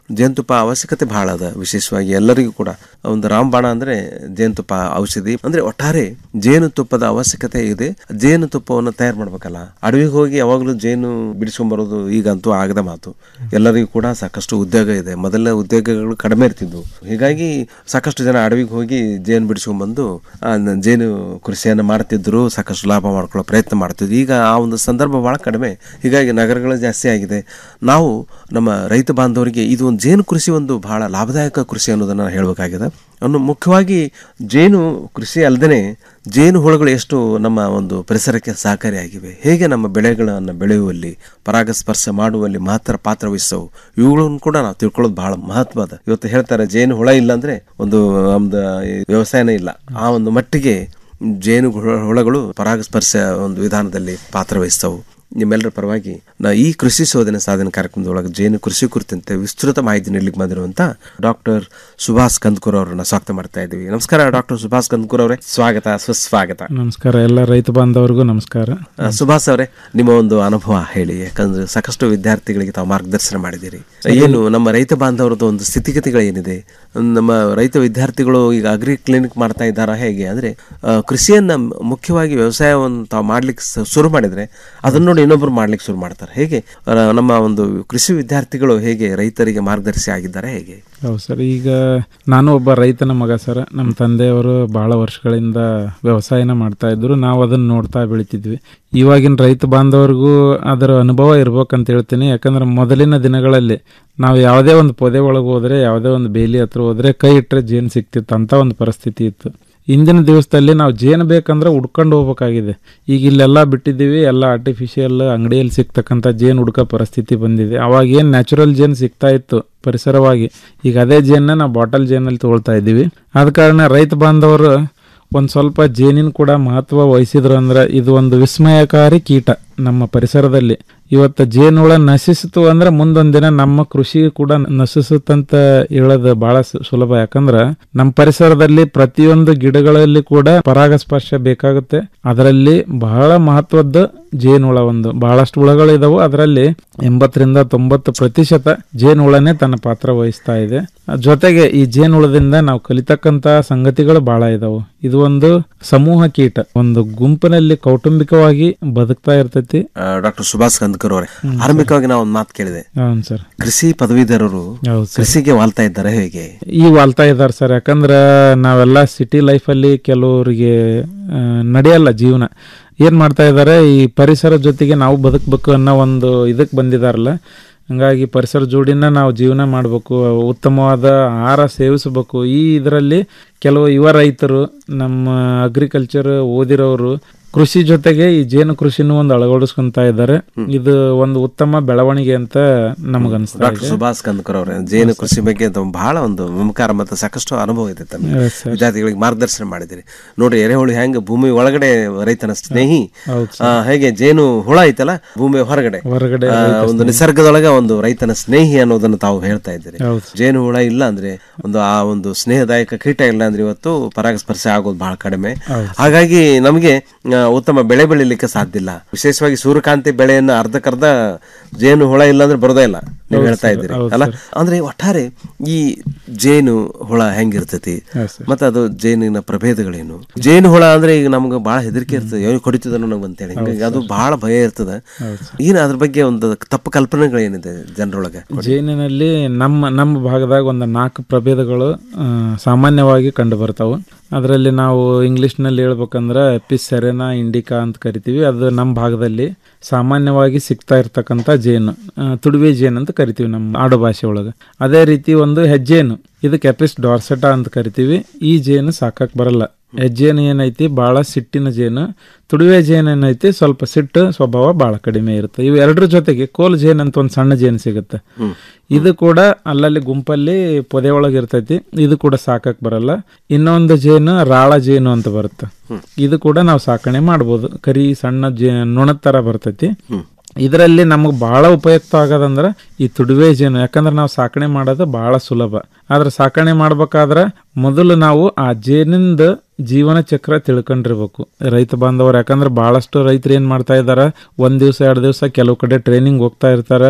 ಜೇನುತುಪ್ಪ ಅವಶ್ಯಕತೆ ಬಹಳ ಅದ ವಿಶೇಷವಾಗಿ ಎಲ್ಲರಿಗೂ ಕೂಡ ಒಂದು ರಾಮಬಾಣ ಅಂದ್ರೆ ಜೇನುತುಪ್ಪ ಔಷಧಿ ಅಂದ್ರೆ ಒಟ್ಟಾರೆ ಜೇನುತುಪ್ಪದ ಅವಶ್ಯಕತೆ ಇದೆ ಜೇನುತುಪ್ಪವನ್ನು ತಯಾರು ಮಾಡ್ಬೇಕಲ್ಲ ಅಡವಿಗೆ ಹೋಗಿ ಯಾವಾಗಲೂ ಜೇನು ಬಿಡಿಸ್ಕೊಂಡ್ ಬರೋದು ಈಗಂತೂ ಆಗದ ಮಾತು ಎಲ್ಲರಿಗೂ ಕೂಡ ಸಾಕಷ್ಟು ಉದ್ಯೋಗ ಇದೆ ಮೊದಲ ಉದ್ಯೋಗಗಳು ಕಡಿಮೆ ಇರ್ತಿದ್ವು ಹೀಗಾಗಿ ಸಾಕಷ್ಟು ಜನ ಅಡವಿಗೆ ಹೋಗಿ ಜೇನು ಬಿಡಿಸ್ಕೊಂಡ್ ಬಂದು ಆ ನ- ಜೇನು ಕೃಷಿಯನ್ನು ಮಾಡ್ತಿದ್ರು ಸಾಕಷ್ಟು ಲಾಭ ಮಾಡ್ಕೊಳ್ಳೋ ಪ್ರಯತ್ನ ಮಾಡ್ತಿದ್ರು ಈಗ ಆ ಒಂದು ಸಂದರ್ಭ ಬಹಳ ಕಡಿಮೆ ಹೀಗಾಗಿ ನಗರಗಳು ಜಾಸ್ತಿ ಆಗಿದೆ ನಾವು ನಮ್ಮ ರೈತ ಬಾಂಧವರಿಗೆ ಇದು ಒಂದು ಜೇನು ಕೃಷಿ ಒಂದು ಬಹಳ ಲಾಭದಾಯಕ ಕೃಷಿ ಅನ್ನೋದನ್ನ ಹೇಳಬೇಕಾಗಿದೆ ಅನ್ನು ಮುಖ್ಯವಾಗಿ ಜೇನು ಕೃಷಿ ಅಲ್ಲದೆ ಜೇನು ಹುಳುಗಳು ಎಷ್ಟು ನಮ್ಮ ಒಂದು ಪರಿಸರಕ್ಕೆ ಸಹಕಾರಿಯಾಗಿವೆ ಹೇಗೆ ನಮ್ಮ ಬೆಳೆಗಳನ್ನು ಬೆಳೆಯುವಲ್ಲಿ ಪರಾಗಸ್ಪರ್ಶ ಮಾಡುವಲ್ಲಿ ಮಹತ್ತರ ಪಾತ್ರ ವಹಿಸವು ಇವುಗಳನ್ನು ಕೂಡ ನಾವು ತಿಳ್ಕೊಳ್ಳೋದು ಬಹಳ ಮಹತ್ವದ ಇವತ್ತು ಹೇಳ್ತಾರೆ ಜೇನು ಹುಳ ಇಲ್ಲ ಅಂದ್ರೆ ಒಂದು ನಮ್ದು ವ್ಯವಸಾಯನೇ ಇಲ್ಲ ಆ ಒಂದು ಮಟ್ಟಿಗೆ ಜೇನು ಹುಳ- ಹುಳಗಳು ಪರಾಗಸ್ಪರ್ಶ ಒಂದು ವಿಧಾನದಲ್ಲಿ ಪಾತ್ರ ವಹಿಸ್ತವು ನಿಮ್ಮೆಲ್ಲರ ಪರವಾಗಿ ನಾ ಈ ಕೃಷಿ ಶೋಧನೆ ಸಾಧನೆ ಕಾರ್ಯಕ್ರಮದೊಳಗೆ ಜೇನು ಕೃಷಿ ಕುರಿತಂತೆ ವಿಸ್ತೃತ ಮಾಹಿತಿ ನೀಡಲಿಕ್ಕೆ ಬಂದಿರುವಂತ ಡಾಕ್ಟರ್ ಸುಭಾಷ್ ಕಂದ್ಕೂರ್ ಅವರನ್ನ ಸ್ವಾಗತ ಮಾಡ್ತಾ ಇದ್ದೀವಿ ನಮಸ್ಕಾರ ಡಾಕ್ಟರ್ ಸುಭಾಷ್ ಕಂದ್ಕೂರ್ ಅವರೇ ಸ್ವಾಗತ ಸುಸ್ವಾಗತ ನಮಸ್ಕಾರ ಎಲ್ಲ ರೈತ ಬಾಂಧವರಿಗೂ ನಮಸ್ಕಾರ ಆ, ಸುಭಾಷ್ ಅವರೇ ನಿಮ್ಮ ಒಂದು ಅನುಭವ ಹೇಳಿ ಯಾಕಂದ್ರೆ ಸಾಕಷ್ಟು ವಿದ್ಯಾರ್ಥಿಗಳಿಗೆ ತಾವು ಮಾರ್ಗದರ್ಶನ ಮಾಡಿದ್ದೀರಿ ಏನು ನಮ್ಮ ರೈತ ಬಾಂಧವರದ್ದು ಒಂದು ಸ್ಥಿತಿಗತಿಗಳು ಏನಿದೆ ನಮ್ಮ ರೈತ ವಿದ್ಯಾರ್ಥಿಗಳು ಈಗ ಅಗ್ರಿ ಕ್ಲಿನಿಕ್ ಮಾಡ್ತಾ ಇದ್ದಾರಾ ಹೇಗೆ ಅಂದ್ರೆ ಆ, ಕೃಷಿಯನ್ನ ಮುಖ್ಯವಾಗಿ ವ್ಯವಸಾಯವನ್ನು ತಾವು ಮಾಡ್ಲಿಕ್ಕೆ ಸ- ಶುರು ಮಾಡಿದ್ರೆ ಅದನ್ನ ನೋಡಿ ಇನ್ನೊಬ್ರು ಮಾಡ್ಲಿಕ್ಕೆ ಶುರು ಮಾಡ್ತಾರೆ ಹೇಗೆ ಆ, ನಮ್ಮ ಒಂದು ಕೃಷಿ ವಿದ್ಯಾರ್ಥಿಗಳು ಹೇಗೆ ರೈತರಿಗೆ ಮಾರ್ಗದರ್ಶಿ ಆಗಿದ್ದಾರೆ ಹೇಗೆ ಹೌದು ಸರ್ ಈಗ ನಾನು ಒಬ್ಬ ರೈತನ ಮಗ ಸರ್ ನಮ್ಮ ತಂದೆಯವರು ಬಹಳ ವರ್ಷಗಳಿಂದ ವ್ಯವಸಾಯನ ಮಾಡ್ತಾ ಇದ್ರು ನಾವು ಅದನ್ನ ನೋಡ್ತಾ ಬೆಳಿತಿದ್ವಿ ಇವಾಗಿನ ರೈತ ಬಾಂಧವರಿಗೂ ಅದರ ಅನುಭವ ಇರ್ಬೇಕಂತ ಹೇಳ್ತೀನಿ ಯಾಕಂದ್ರೆ ಮೊದಲಿನ ದಿನಗಳಲ್ಲಿ ನಾವು ಯಾವುದೇ ಒಂದು ಪೊದೆ ಒಳಗೆ ಹೋದ್ರೆ ಯಾವುದೇ ಒಂದು ಬೇಲಿ ಹತ್ರ ಹೋದ್ರೆ ಕೈ ಇಟ್ಟರೆ ಜೇನು ಸಿಕ್ತಿತ್ತು ಅಂತ ಒಂದು ಪರಿಸ್ಥಿತಿ ಇತ್ತು ಇಂದಿನ ದಿವಸದಲ್ಲಿ ನಾವು ಜೇನು ಬೇಕಂದ್ರೆ ಹುಡ್ಕೊಂಡು ಹೋಗ್ಬೇಕಾಗಿದೆ ಈಗ ಇಲ್ಲೆಲ್ಲ ಬಿಟ್ಟಿದ್ದೀವಿ ಎಲ್ಲ ಆರ್ಟಿಫಿಷಿಯಲ್ ಅಂಗಡಿಯಲ್ಲಿ ಸಿಗ್ತಕ್ಕಂಥ ಜೇನು ಹುಡ್ಕೋ ಪರಿಸ್ಥಿತಿ ಬಂದಿದೆ ಅವಾಗ ಏನು ನ್ಯಾಚುರಲ್ ಜೇನು ಸಿಗ್ತಾ ಇತ್ತು ಪರಿಸರವಾಗಿ ಈಗ ಅದೇ ಜೇನನ್ನ ನಾವು ಬಾಟಲ್ ಜೇನಲ್ಲಿ ತೊಗೊಳ್ತಾ ಇದ್ದೀವಿ ಆದ ಕಾರಣ ರೈತ ಬಾಂಧವರು ಒಂದು ಸ್ವಲ್ಪ ಜೇನಿನ ಕೂಡ ಮಹತ್ವ ವಹಿಸಿದ್ರು ಅಂದ್ರೆ ಇದು ಒಂದು ವಿಸ್ಮಯಕಾರಿ ಕೀಟ ನಮ್ಮ ಪರಿಸರದಲ್ಲಿ ಇವತ್ತು ಜೇನುಹುಳ ನಶಿಸಿತು ಅಂದ್ರೆ ಮುಂದೊಂದ್ ದಿನ ನಮ್ಮ ಕೃಷಿ ಕೂಡ ನಶಿಸುತ್ತಂತ ಹೇಳೋದು ಬಹಳ ಸು- ಸುಲಭ ಯಾಕಂದ್ರ ನಮ್ಮ ಪರಿಸರದಲ್ಲಿ ಪ್ರತಿಯೊಂದು ಗಿಡಗಳಲ್ಲಿ ಕೂಡ ಪರಾಗಸ್ಪರ್ಶ ಬೇಕಾಗುತ್ತೆ ಅದರಲ್ಲಿ ಬಹಳ ಮಹತ್ವದ್ದು ಜೇನುಹುಳ ಒಂದು ಬಹಳಷ್ಟು ಹುಳಗಳು ಇದಾವು ಅದರಲ್ಲಿ ಎಂಬತ್ತರಿಂದ ತೊಂಬತ್ತು ಪ್ರತಿಶತ ಜೇನುಹುಳನೇ ತನ್ನ ಪಾತ್ರ ವಹಿಸ್ತಾ ಇದೆ ಅದ್ ಜೊತೆಗೆ ಈ ಜೇನುಹುಳದಿಂದ ನಾವು ಕಲಿತಕ್ಕಂತ ಸಂಗತಿಗಳು ಬಹಳ ಇದಾವು ಇದು ಒಂದು ಸಮೂಹ ಕೀಟ ಒಂದು ಗುಂಪಿನಲ್ಲಿ ಕೌಟುಂಬಿಕವಾಗಿ ಬದುಕ್ತಾ ಇರ್ತೈತಿ ಡಾಕ್ಟರ್ ಸುಭಾಷ್ ಕಂದ್ಕರ್ ಅವರೇ ಆರಂಭಿಕವಾಗಿ ನಾವು ಒಂದು ಮಾತು ಕೇಳಿದೆ ಹೌದು ಸರ್ ಕೃಷಿ ಪದವೀಧರರು ಹೌದು ಸರ್. ಕೃಷಿಗೆ ವಾಲ್ತಾ ಇದ್ದಾರೆ ಹೇಗೆ ಈ ವಾಲ್ತಾ ಇದ್ದಾರೆ ಸರ್ ಯಾಕಂದ್ರ ನಾವೆಲ್ಲ ಸಿಟಿ ಲೈಫಲ್ಲಿ ಕೆಲವರಿಗೆ ಆ, ನಡೆಯಲ್ಲ ಜೀವನ ಏನ್ ಮಾಡ್ತಾ ಇದ್ದಾರೆ ಈ ಪರಿಸರ ಜೊತೆಗೆ ನಾವು ಬದುಕಬೇಕು ಅನ್ನೋ ಒಂದು ಇದಕ್ಕೆ ಬಂದಿದಾರಲ್ಲ ಹಂಗಾಗಿ ಪರಿಸರ ಜೋಡಿನ ನಾವು ಜೀವನ ಮಾಡಬೇಕು ಉತ್ತಮವಾದ ಆಹಾರ ಸೇವಿಸಬೇಕು ಈ ಇದರಲ್ಲಿ ಕೆಲವು ಯುವ ರೈತರು ನಮ್ಮ ಅಗ್ರಿಕಲ್ಚರ್ ಓದಿರೋರು ಕೃಷಿ ಜೊತೆಗೆ ಈ ಜೇನು ಕೃಷಿನೂ ಒಂದು ಅಳವಡಿಸ್ಕೊಂತ ಇದ್ದಾರೆ ಇದು ಒಂದು ಉತ್ತಮ ಬೆಳವಣಿಗೆ ಅಂತ ನಮಗನ್ಸ್ತಾ ಡಾಕ್ಟರ್ ಇದೆ ಸುಭಾಷ್ ಕಂದ್ಕರ್ ಅವರೇ ಜೇನು ಕೃಷಿ ಬಗ್ಗೆ ತಾವು ಬಹಳ ಒಂದು ಮಮಕಾರ ಮತ್ತು ಸಾಕಷ್ಟು ಅನುಭವ ಇದೆ ತಮಗೆ Yes, sir. ವಿದ್ಯಾರ್ಥಿಗಳಿಗೆ ಮಾರ್ಗದರ್ಶನ ಮಾಡಿದಿರಿ ನೋಡಿ ಎರೆಹುಳು ಹೆಂಗೆ ಭೂಮಿ ಒಳಗಡೆ ರೈತನ ಸ್ನೇಹಿ ಹೌದು ಆ, ಹೇಗೆ ಜೇನು ಹುಳ ಐತಲ್ಲ ಭೂಮಿ ಹೊರಗಡೆ ಹೊರಗಡೆ ಆ, ರೈತ ಒಂದು ಸ್ನೇಹಿ. ನಿಸರ್ಗದೊಳಗೆ ಒಂದು ರೈತನ ಸ್ನೇಹಿ ಅನ್ನೋದನ್ನು ತಾವು ಹೇಳ್ತಾ ಇದ್ದೀರಿ ಹೌದು. ಜೇನು ಹುಳ ಇಲ್ಲ ಅಂದ್ರೆ ಒಂದು ಆ ಒಂದು ಸ್ನೇಹದಾಯಕ ಕೀಟ ಇಲ್ಲ ಅಂದ್ರೆ ಇವತ್ತು ಪರಾಗಸ್ಪರ್ಶ ಆಗೋದು ಬಹಳ ಕಡಿಮೆ ಹೌದು. ಹಾಗಾಗಿ ನಮಗೆ ಆ, ಉತ್ತಮ ಬೆಳೆ ಬೆಳಿಲಿಕ್ಕೆ ಸಾಧ್ಯ ಇಲ್ಲ ವಿಶೇಷವಾಗಿ ಸೂರ್ಯಕಾಂತಿ ಬೆಳೆಯನ್ನು ಅರ್ಧಕ್ಕರ್ಧ ಜೇನು ಹುಳ ಇಲ್ಲ ಅಂದ್ರೆ ಬರೋದೇ ಇಲ್ಲ ನೀವು ಹೌದು ಹೇಳ್ತಾ ಸರ್, ಇದ್ದೀರಿ ಹೌದು ಅಲ್ಲ ಸರ್. ಅಂದ್ರೆ ಒಟ್ಟಾರೆ ಈ ಜೇನು ಹುಳ ಹೆಂಗಿರ್ತೈತಿ ಹೌದು ಸರ್. ಮತ್ತೆ ಅದು ಜೇನಿನ ಪ್ರಭೇದಗಳೇನು ಜೇನು ಹುಳ ಅಂದ್ರೆ ಈಗ ನಮ್ಗೆ ಬಹಳ ಹೆದರಿಕೆ ಇರ್ತದೆ ಏನು ಕೊಡಿತದ ನನಗೆ ಅಂತೇಳಿ ಹಿಂಗಾಗಿ ಅದು ಬಹಳ ಭಯ ಇರ್ತದೆ ಏನು ಅದ್ರ ಬಗ್ಗೆ ಒಂದು ತಪ್ಪು ಕಲ್ಪನೆಗಳೇನಿದೆ ಜನರೊಳಗೆ ಜೇನಿನಲ್ಲಿ ನಮ್ಮ ನಮ್ಮ ಭಾಗದಾಗ ಒಂದು ನಾಲ್ಕು ಪ್ರಭೇದಗಳು ಆ, ಸಾಮಾನ್ಯವಾಗಿ ಕಂಡು ಬರ್ತಾವೆ ಅದರಲ್ಲಿ ನಾವು ಇಂಗ್ಲೀಷ್ನಲ್ಲಿ ಹೇಳ್ಬೇಕಂದ್ರೆ ಎಪಿಸ್ ಸೆರೆನಾ ಇಂಡಿಕಾ ಅಂತ ಕರಿತೀವಿ ಅದು ನಮ್ಮ ಭಾಗದಲ್ಲಿ ಸಾಮಾನ್ಯವಾಗಿ ಸಿಗ್ತಾ ಇರ್ತಕ್ಕಂಥ ಜೇನು ಆ, ತುಡುವೆ ಜೇನು ಅಂತ ಕರಿತೀವಿ ನಮ್ಮ ಆಡು ಭಾಷೆ ಒಳಗೆ ಅದೇ ರೀತಿ ಒಂದು ಹೆಜ್ಜೇನು ಇದಕ್ಕೆ ಎಪಿಸ್ ಡಾರ್ಸೆಟಾ ಅಂತ ಕರಿತೀವಿ ಈ ಜೇನು ಸಾಕಕ್ ಬರಲ್ಲ ಹೆಜ್ಜೇನು ಏನೈತಿ ಭಾಳ ಸಿಟ್ಟಿನ ಜೇನು ತುಡುವೆ ಜೇನು ಏನೈತಿ ಸ್ವಲ್ಪ ಸಿಟ್ಟು ಸ್ವಭಾವ ಭಾಳ ಕಡಿಮೆ ಇರುತ್ತೆ ಇವು ಎರಡರ ಜೊತೆಗೆ ಕೋಲ್ ಜೇನು ಅಂತ ಒಂದು ಸಣ್ಣ ಜೇನು ಸಿಗುತ್ತೆ ಇದು ಕೂಡ ಅಲ್ಲಲ್ಲಿ ಗುಂಪಲ್ಲಿ ಪೊದೆ ಒಳಗೆ ಇರ್ತೈತಿ ಇದು ಕೂಡ ಸಾಕಕ್ ಬರಲ್ಲ ಇನ್ನೊಂದು ಜೇನು ರಾಳ ಜೇನು ಅಂತ ಬರುತ್ತೆ ಇದು ಕೂಡ ನಾವು ಸಾಕಣೆ ಮಾಡ್ಬೋದು ಕರಿ ಸಣ್ಣ ಜೇ ನೊಣದ ತರ ಬರ್ತೈತಿ ಇದರಲ್ಲಿ ನಮಗೆ ಬಹಳ ಉಪಯುಕ್ತ ಆಗೋದಂದ್ರೆ ಈ ತುಡುವೆ ಜೇನು ಯಾಕಂದ್ರೆ ನಾವು ಸಾಕಣೆ ಮಾಡೋದು ಬಹಳ ಸುಲಭ ಆದ್ರೆ ಸಾಕಣೆ ಮಾಡ್ಬೇಕಾದ್ರೆ ಮೊದಲು ನಾವು ಆ ಜೇನಿಂದ ಜೀವನ ಚಕ್ರ ತಿಳ್ಕೊಂಡಿರ್ಬೇಕು ರೈತ ಬಾಂಧವರು ಯಾಕಂದ್ರೆ ಬಹಳಷ್ಟು ರೈತರು ಏನ್ ಮಾಡ್ತಾ ಇದಾರ ಒಂದ್ ದಿವಸ ಎರಡು ದಿವಸ ಕೆಲವು ಕಡೆ ಟ್ರೈನಿಂಗ್ ಹೋಗ್ತಾ ಇರ್ತಾರೆ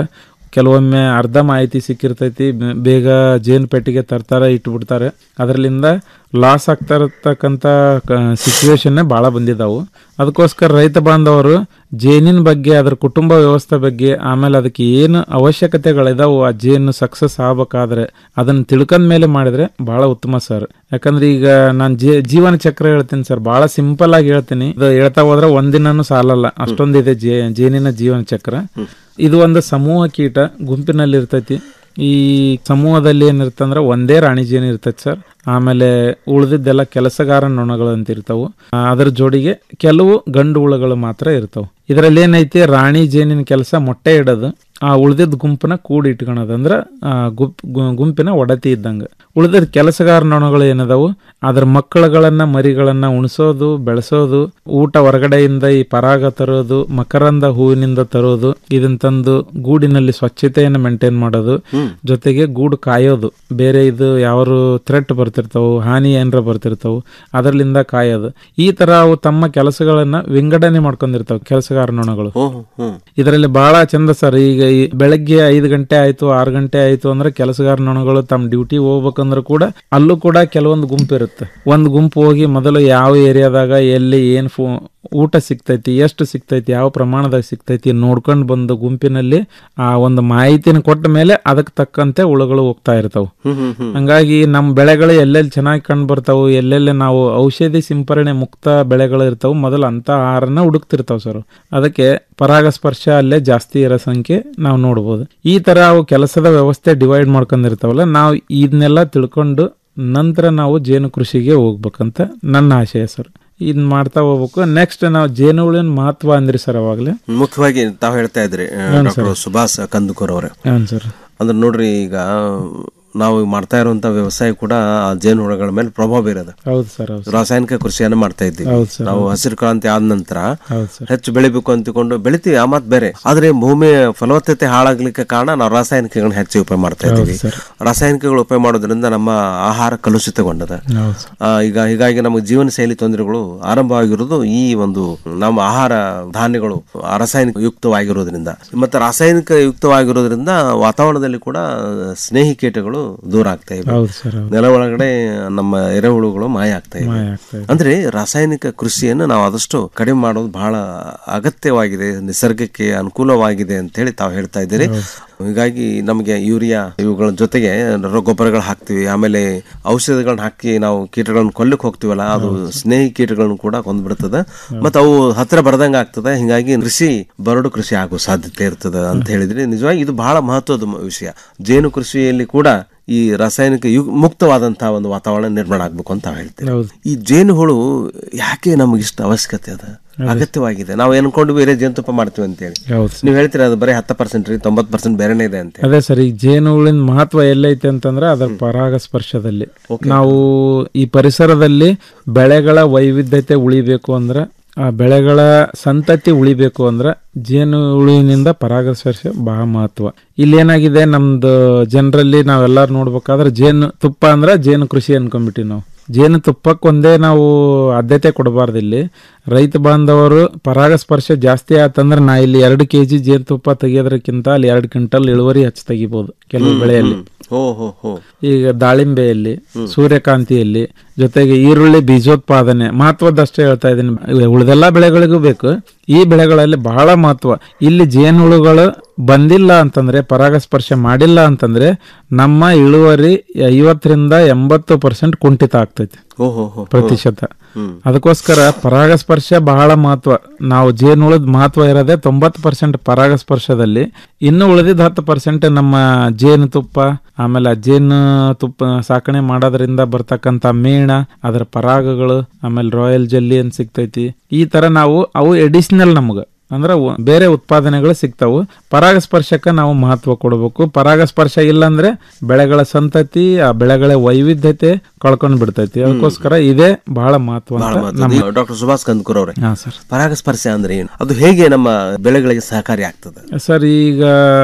ಕೆಲವೊಮ್ಮೆ ಅರ್ಧ ಮಾಹಿತಿ ಸಿಕ್ಕಿರ್ತೈತಿ ಬೆ- ಬೇಗ ಜೇನು ಪೆಟ್ಟಿಗೆ ತರ್ತಾರೆ ಇಟ್ಬಿಡ್ತಾರೆ ಅದರಲ್ಲಿಂದ ಲಾಸ್ ಆಗ್ತಾ ಇರತಕ್ಕಂಥ ಸಿಚುವೇಶನ್ನೇ ಭಾಳ ಬಂದಿದ್ದಾವು ಅದಕ್ಕೋಸ್ಕರ ರೈತ ಬಾಂಧವರು ಜೇನಿನ ಬಗ್ಗೆ ಅದರ ಕುಟುಂಬ ವ್ಯವಸ್ಥೆ ಬಗ್ಗೆ ಆಮೇಲೆ ಅದಕ್ಕೆ ಏನು ಅವಶ್ಯಕತೆಗಳಿದಾವು ಆ ಜೇನು ಸಕ್ಸಸ್ ಆಗ್ಬೇಕಾದ್ರೆ ಅದನ್ನ ತಿಳ್ಕೊಂಡ ಮೇಲೆ ಮಾಡಿದ್ರೆ ಬಹಳ ಉತ್ತಮ ಸರ್ ಯಾಕಂದ್ರೆ ಈಗ ನಾನು ಜೇ ಜೀವನ ಚಕ್ರ ಹೇಳ್ತೀನಿ ಸರ್ ಬಹಳ ಸಿಂಪಲ್ ಆಗಿ ಹೇಳ್ತೀನಿ ಇದು ಹೇಳ್ತಾ ಹೋದ್ರೆ ಒಂದಿನೂ ಸಾಲಲ್ಲ ಅಷ್ಟೊಂದಿದೆ ಜೇ ಜೇನಿನ ಜೀವನ ಚಕ್ರ ಇದು ಒಂದು ಸಮೂಹ ಕೀಟ ಗುಂಪಿನಲ್ಲಿ ಇರ್ತೈತಿ ಈ ಸಮೂಹದಲ್ಲಿ ಏನಿರ್ತಂದ್ರೆ ಒಂದೇ ರಾಣಿ ಜೇನು ಇರ್ತೈತಿ ಸರ್ ಆಮೇಲೆ ಉಳಿದಿದ್ದೆಲ್ಲ ಕೆಲಸಗಾರ ನೊಣಗಳು ಅಂತ ಇರ್ತಾವು ಆ, ಅದ್ರ ಜೋಡಿಗೆ ಕೆಲವು ಗಂಡು ಹುಳುಗಳು ಮಾತ್ರ ಇರ್ತಾವು ಇದರಲ್ಲಿ ಏನೈತಿ ರಾಣಿ ಜೇನಿನ ಕೆಲಸ ಮೊಟ್ಟೆ ಇಡೋದು ಆ ಉಳಿದಿದ್ದ ಗುಂಪನ್ನ ಕೂಡಿ ಇಟ್ಕೊಳೋದು ಅಂದ್ರೆ ಆ ಗುಂಪ್ ಗು- ಗುಂಪಿನ ಒಡತಿ ಇದ್ದಂಗೆ ಉಳಿದಿದ್ದ ಕೆಲಸಗಾರ ನೊಣಗಳು ಏನದಾವು ಅದ್ರ ಮಕ್ಕಳುಗಳನ್ನ ಮರಿಗಳನ್ನ ಉಣಿಸೋದು ಬೆಳೆಸೋದು ಊಟ ಹೊರಗಡೆಯಿಂದ ಈ ಪರಾಗ ತರೋದು ಮಕರಂದ ಹೂವಿನಿಂದ ತರೋದು ಇದನ್ನ ತಂದು ಗೂಡಿನಲ್ಲಿ ಸ್ವಚ್ಛತೆಯನ್ನು ಮೇಂಟೈನ್ ಮಾಡೋದು ಜೊತೆಗೆ ಗೂಡು ಕಾಯೋದು ಬೇರೆ ಇದು ಯಾರು ಥ್ರೆಟ್ ಬರ್ತಿರ್ತಾವು ಹಾನಿ ಏನಾರ ಬರ್ತಿರ್ತಾವು ಅದರಲ್ಲಿಂದ ಕಾಯೋದು ಈ ತರ ಅವು ತಮ್ಮ ಕೆಲಸಗಳನ್ನ ವಿಂಗಡಣೆ ಮಾಡ್ಕೊಂಡಿರ್ತಾವ ಕೆಲಸಗಾರ ನೊಣಗಳು ಇದರಲ್ಲಿ ಬಹಳ ಚಂದ ಸರ್ ಈಗ ಈ ಬೆಳಗ್ಗೆ ಐದು ಗಂಟೆ ಆಯ್ತು ಆರು ಗಂಟೆ ಆಯ್ತು ಅಂದ್ರೆ ಕೆಲಸಗಾರ ನೊಣಗಳು ತಮ್ಮ ಡ್ಯೂಟಿ ಹೋಗ್ಬೇಕಂದ್ರೆ ಕೂಡ ಅಲ್ಲೂ ಕೂಡ ಕೆಲವೊಂದು ಗುಂಪು ಇರುತ್ತೆ ಒಂದು ಗುಂಪು ಹೋಗಿ ಮೊದಲು ಯಾವ ಏರಿಯಾದಾಗ ಎಲ್ಲಿ ಏನ್ ಫೋ ಊಟ ಸಿಗ್ತೈತಿ ಎಷ್ಟು ಸಿಗ್ತೈತಿ ಯಾವ ಪ್ರಮಾಣದಾಗ ಸಿಗ್ತೈತಿ ನೋಡ್ಕೊಂಡು ಬಂದು ಗುಂಪಿನಲ್ಲಿ ಆ ಒಂದು ಮಾಹಿತಿನ ಕೊಟ್ಟ ಮೇಲೆ ಅದಕ್ಕೆ ತಕ್ಕಂತೆ ಹುಳುಗಳು ಹೋಗ್ತಾ ಇರ್ತಾವ ಹಂಗಾಗಿ ನಮ್ಮ ಬೆಳೆಗಳು ಎಲ್ಲೆಲ್ಲಿ ಚೆನ್ನಾಗಿ ಕಂಡು ಬರ್ತಾವು ಎಲ್ಲೆಲ್ಲಿ ನಾವು ಔಷಧಿ ಸಿಂಪರಣೆ ಮುಕ್ತ ಬೆಳೆಗಳು ಇರ್ತಾವು ಮೊದಲು ಅಂತ ಆಹಾರನ ಹುಡುಕ್ತಿರ್ತಾವ ಸರ್ ಅದಕ್ಕೆ ಪರಾಗಸ್ಪರ್ಶ ಅಲ್ಲೇ ಜಾಸ್ತಿ ಇರೋ ಸಂಖ್ಯೆ ನಾವು ನೋಡ್ಬೋದು ಈ ತರ ಅವು ಕೆಲಸದ ವ್ಯವಸ್ಥೆ ಡಿವೈಡ್ ಮಾಡ್ಕೊಂಡಿರ್ತಾವಲ್ಲ ನಾವು ಇದನ್ನೆಲ್ಲ ತಿಳ್ಕೊಂಡು ನಂತರ ನಾವು ಜೇನು ಕೃಷಿಗೆ ಹೋಗ್ಬೇಕಂತ ನನ್ನ ಆಶಯ ಸರ್ ಇದನ್ನ ಮಾಡ್ತಾ ಹೋಗ್ಬೇಕು ನೆಕ್ಸ್ಟ್ ನಾವು ಜೇನುಹುಳಿನ ಮಹತ್ವ ಅಂದ್ರಿ ಸರ್ ಅವಾಗಲೇ ಮುಖ್ಯವಾಗಿ ತಾವು ಹೇಳ್ತಾ ಇದ್ರಿ ಹ್ಮ್ ಡಾಕ್ಟರ್ ಸರ್. ಸುಭಾಷ್ ಕಂದುಕೂರ್ ಅವರೇ ಹಾಂ ಸರ್ ಅಂದ್ರೆ ನೋಡ್ರಿ ಈಗ ನಾವು ಮಾಡ್ತಾ ಇರುವಂತ ವ್ಯವಸಾಯ ಕೂಡ ಆ ಜೇನು ಹುಳಗಳ ಮೇಲೆ ಪ್ರಭಾವ ಬೀರೋದು ಹೌದು ಸರ್ ಹೌದು ರಾಸಾಯನಿಕ ಕೃಷಿಯನ್ನು ಮಾಡ್ತಾ ಇದ್ದೀವಿ ಹೌದು ಸರ್, ನಾವು ಹೌದು. ಹಸಿರು ಕ್ರಾಂತಿ ಆದ ನಂತರ ಹೌದು ಸರ್. ಹೆಚ್ಚು ಬೆಳಿಬೇಕು ಅಂತಿಕೊಂಡು ಬೆಳಿತೀವಿ ಆ ಮಾತು ಬೇರೆ ಆದ್ರೆ ಭೂಮಿಯ ಫಲವತ್ತತೆ ಹಾಳಾಗ್ಲಿಕ್ಕೆ ಕಾರಣ ನಾವು ರಾಸಾಯನಿಕಗಳನ್ನ ಹೆಚ್ಚು ಉಪಯೋಗ ಮಾಡ್ತಾ ಹೌದು ಇದ್ದೀವಿ ಸರ್. ರಾಸಾಯನಿಕಗಳು ಉಪಯೋಗ ಮಾಡೋದ್ರಿಂದ ನಮ್ಮ ಆಹಾರ ಕಲುಷಿತಗೊಂಡದ ಹೌದು ಸರ್. ಆ, ಈಗ ಹೀಗಾಗಿ ನಮಗೆ ಜೀವನ ಶೈಲಿ ತೊಂದರೆಗಳು ಆರಂಭವಾಗಿರೋದು ಈ ಒಂದು ನಮ್ಮ ಆಹಾರ ಧಾನ್ಯಗಳು ರಾಸಾಯನಿಕ ಯುಕ್ತವಾಗಿರೋದ್ರಿಂದ ಮತ್ತೆ ರಾಸಾಯನಿಕ ಯುಕ್ತವಾಗಿರೋದ್ರಿಂದ ವಾತಾವರಣದಲ್ಲಿ ಕೂಡ ಸ್ನೇಹಿ ಕೀಟಗಳು ದೂರ ಆಗ್ತಾ ಇವೆ ಹೌದು ಸರ್ ಹೌದು ನೆಲ ಒಳಗಡೆ ನಮ್ಮ ಎರೆಹುಳುಗಳು ಮಾಯ ಆಗ್ತಾ ಇವೆ ಮಾಯ ಆಗ್ತಾ ಇದೆ. ಅಂದ್ರೆ ರಾಸಾಯನಿಕ ಕೃಷಿಯನ್ನು ನಾವು ಆದಷ್ಟು ಕಡಿಮೆ ಮಾಡೋದು ಬಹಳ ಅಗತ್ಯವಾಗಿದೆ ನಿಸರ್ಗಕ್ಕೆ ಅನುಕೂಲವಾಗಿದೆ ಅಂತ ಹೇಳಿ ತಾವು ಹೇಳ್ತಾ ಇದ್ದೀರಿ ಹೀಗಾಗಿ ನಮಗೆ ಯೂರಿಯಾ ಇವುಗಳ ಜೊತೆಗೆ ರ- ಗೊಬ್ಬರಗಳು ಹಾಕ್ತಿವಿ ಆಮೇಲೆ ಔಷಧಿಗಳನ್ನ ಹಾಕಿ ನಾವು ಕೀಟಗಳನ್ನ ಕೊಲ್ಲಕ್ಕೆ ಹೋಗ್ತೀವಲ್ಲ ಅದು ಸ್ನೇಹಿ ಕೀಟಗಳನ್ನು ಕೂಡ ಕೊಂದ್ಬಿಡ್ತದೆ ಮತ್ತೆ ಅವು ಹತ್ರ ಬರದಂಗ ಆಗ್ತದೆ ಹಿಂಗಾಗಿ ಕೃಷಿ ಬರಡು ಕೃಷಿ ಆಗೋ ಸಾಧ್ಯತೆ ಇರ್ತದೆ ಅಂತ ಹೇಳಿದ್ರಿ ನಿಜವಾಗಿ ಇದು ಬಹಳ ಮಹತ್ವದ ಮ- ವಿಷಯ ಜೇನು ಕೃಷಿಯಲ್ಲಿ ಕೂಡ ಈ ರಾಸಾಯನಿಕ ಯು- ಮುಕ್ತವಾದಂತಹ ಒಂದು ವಾತಾವರಣ ನಿರ್ಮಾಣ ಆಗ್ಬೇಕು ಅಂತ ನಾವ್ ಹೇಳ್ತೇವೆ ಹೌದು. ಈ ಜೇನುಹುಳು ಯಾಕೆ ನಮ್ಗೆ ಇಷ್ಟ ಅವಶ್ಯಕತೆ ಅದ ಅಗತ್ಯವಾಗಿದೆ ನಾವು ಅನ್ಕೊಂಡು ಬೇರೆ ಜೇನುತುಪ್ಪ ಮಾಡ್ತೀವಿ ಅಂತೇಳಿ ಹೌದು ನೀವು ಹೇಳ್ತೀರಾ ಅದು ಬರೀ ಹತ್ತು ಪರ್ಸೆಂಟ್ ರೀ ತೊಂಬತ್ತು ಪರ್ಸೆಂಟ್ ಬೇರೆನೇ ಇದೆ ಅಂತ ಅದೇ ಸರ್ ಈಗ ಜೇನುಹುಳಿನ ಮಹತ್ವ ಎಲ್ಲೈತೆ ಅಂತಂದ್ರೆ ಅದರ ಪರಾಗಸ್ಪರ್ಶದಲ್ಲಿ ನಾವು ಈ ಪರಿಸರದಲ್ಲಿ ಬೆಳೆಗಳ ವೈವಿಧ್ಯತೆ ಉಳಿಬೇಕು ಅಂದ್ರೆ ಆ ಬೆಳೆಗಳ ಸಂತತಿ ಉಳಿಬೇಕು ಅಂದ್ರೆ ಜೇನುಹುಳುವಿನಿಂದ ಪರಾಗಸ್ಪರ್ಶ ಬಹಳ ಮಹತ್ವ ಇಲ್ಲಿ ಏನಾಗಿದೆ ನಮ್ದು ಜನರಲ್ಲಿ ನಾವೆಲ್ಲರೂ ನೋಡ್ಬೇಕಾದ್ರೆ ಜೇನು ತುಪ್ಪ ಅಂದ್ರೆ ಜೇನು ಕೃಷಿ ಅನ್ಕೊಂಡ್ಬಿಟ್ಟಿವಿ ನಾವು ಜೇನು ತುಪ್ಪಕ್ಕೆ ಒಂದೇ ನಾವು ಆದ್ಯತೆ ಕೊಡಬಾರ್ದು ಇಲ್ಲಿ ರೈತ ಬಾಂಧವರು ಪರಾಗಸ್ಪರ್ಶ ಜಾಸ್ತಿ ಆತಂದ್ರೆ ನಾ ಇಲ್ಲಿ ಎರಡು ಕೆ ಜಿ ಜೇನುತುಪ್ಪ ತೆಗಿಯೋದ್ರಕ್ಕಿಂತ ಅಲ್ಲಿ ಎರಡು ಕ್ವಿಂಟಲ್ ಇಳುವರಿ ಹೆಚ್ಚು ತೆಗಿಬೋದು ಕೆಲವು ಹ್ಮ್, ಬೆಳೆಯಲ್ಲಿ ಹ್ಮ್. ಹೋ ಹೋ ಹೋ ಈಗ ದಾಳಿಂಬೆಯಲ್ಲಿ ಸೂರ್ಯಕಾಂತಿಯಲ್ಲಿ ಜೊತೆಗೆ ಈರುಳ್ಳಿ ಬೀಜೋತ್ಪಾದನೆ ಮಹತ್ವದಷ್ಟೇ ಹೇಳ್ತಾ ಇದ್ದೀನಿ ಉಳಿದೆಲ್ಲ ಬೆಳೆಗಳಿಗೂ ಬೇಕು ಈ ಬೆಳೆಗಳಲ್ಲಿ ಬಹಳ ಮಹತ್ವ ಇಲ್ಲಿ ಜೇನುಹುಳುಗಳು ಬಂದಿಲ್ಲ ಅಂತಂದ್ರೆ ಪರಾಗಸ್ಪರ್ಶ ಮಾಡಿಲ್ಲ ಅಂತಂದ್ರೆ ನಮ್ಮ ಇಳುವರಿ ಐವತ್ತರಿಂದ ಎಂಬತ್ತು ಪರ್ಸೆಂಟ್ ಕುಂಠಿತ ಆಗ್ತೈತಿ ಹೋ ಹೋ ಹೋ ಪ್ರತಿಶತ ಹ್ಮ್. ಅದಕ್ಕೋಸ್ಕರ ಪರಾಗಸ್ಪರ್ಶ ಬಹಳ ಮಹತ್ವ ನಾವು ಜೇನುಹುಳದ ಮಹತ್ವ ಇರೋದೇ ತೊಂಬತ್ತು ಪರ್ಸೆಂಟ್ ಪರಾಗಸ್ಪರ್ಶದಲ್ಲಿ ಇನ್ನು ಉಳಿದಿದ್ದ ಹತ್ತು ಪರ್ಸೆಂಟ್ ನಮ್ಮ ಜೇನು ತುಪ್ಪ ಆಮೇಲೆ ಆ ಜೇನು ತುಪ್ಪ ಸಾಕಣೆ ಮಾಡೋದ್ರಿಂದ ಬರ್ತಕ್ಕಂಥ ಮೇಣ ಅದರ ಪರಾಗಗಳು ಆಮೇಲೆ ರಾಯಲ್ ಜೆಲ್ಲಿ ಅಂತ ಸಿಗ್ತೈತಿ ಈ ತರ ನಾವು ಅವು ಎಡಿಷನಲ್ ನಮ್ಗೆ ಅಂದ್ರೆ ಅವು ಬೇರೆ ಉತ್ಪಾದನೆಗಳು ಸಿಗ್ತಾವು ಪರಾಗಸ್ಪರ್ಶಕ್ಕೆ ನಾವು ಮಹತ್ವ ಕೊಡಬೇಕು ಪರಾಗಸ್ಪರ್ಶ ಇಲ್ಲಾಂದ್ರೆ ಬೆಳೆಗಳ ಸಂತತಿ ಆ ಬೆಳೆಗಳ ವೈವಿಧ್ಯತೆ ಕಳ್ಕೊಂಡ್ ಬಿಡ್ತೈತಿ ಅದಕ್ಕೋಸ್ಕರ ಇದೇ ಬಹಳ ಮಹತ್ವ ಬಹಳ ಅಂತ ಮಹತ್ವ. ನಮ್ಮ ನೀವು ಡಾಕ್ಟರ್ ಸುಭಾಷ್ ಕಂದ್ಕೂರ್ ಅವರೇ ಹಾ ಸರ್ ಪರಾಗಸ್ಪರ್ಶ ಅಂದ್ರೆ ಏನು ಅದು ಹೇಗೆ ನಮ್ಮ ಬೆಳೆಗಳಿಗೆ ಸಹಕಾರಿ ಆಗ್ತದೆ ಸರ್ ಈಗ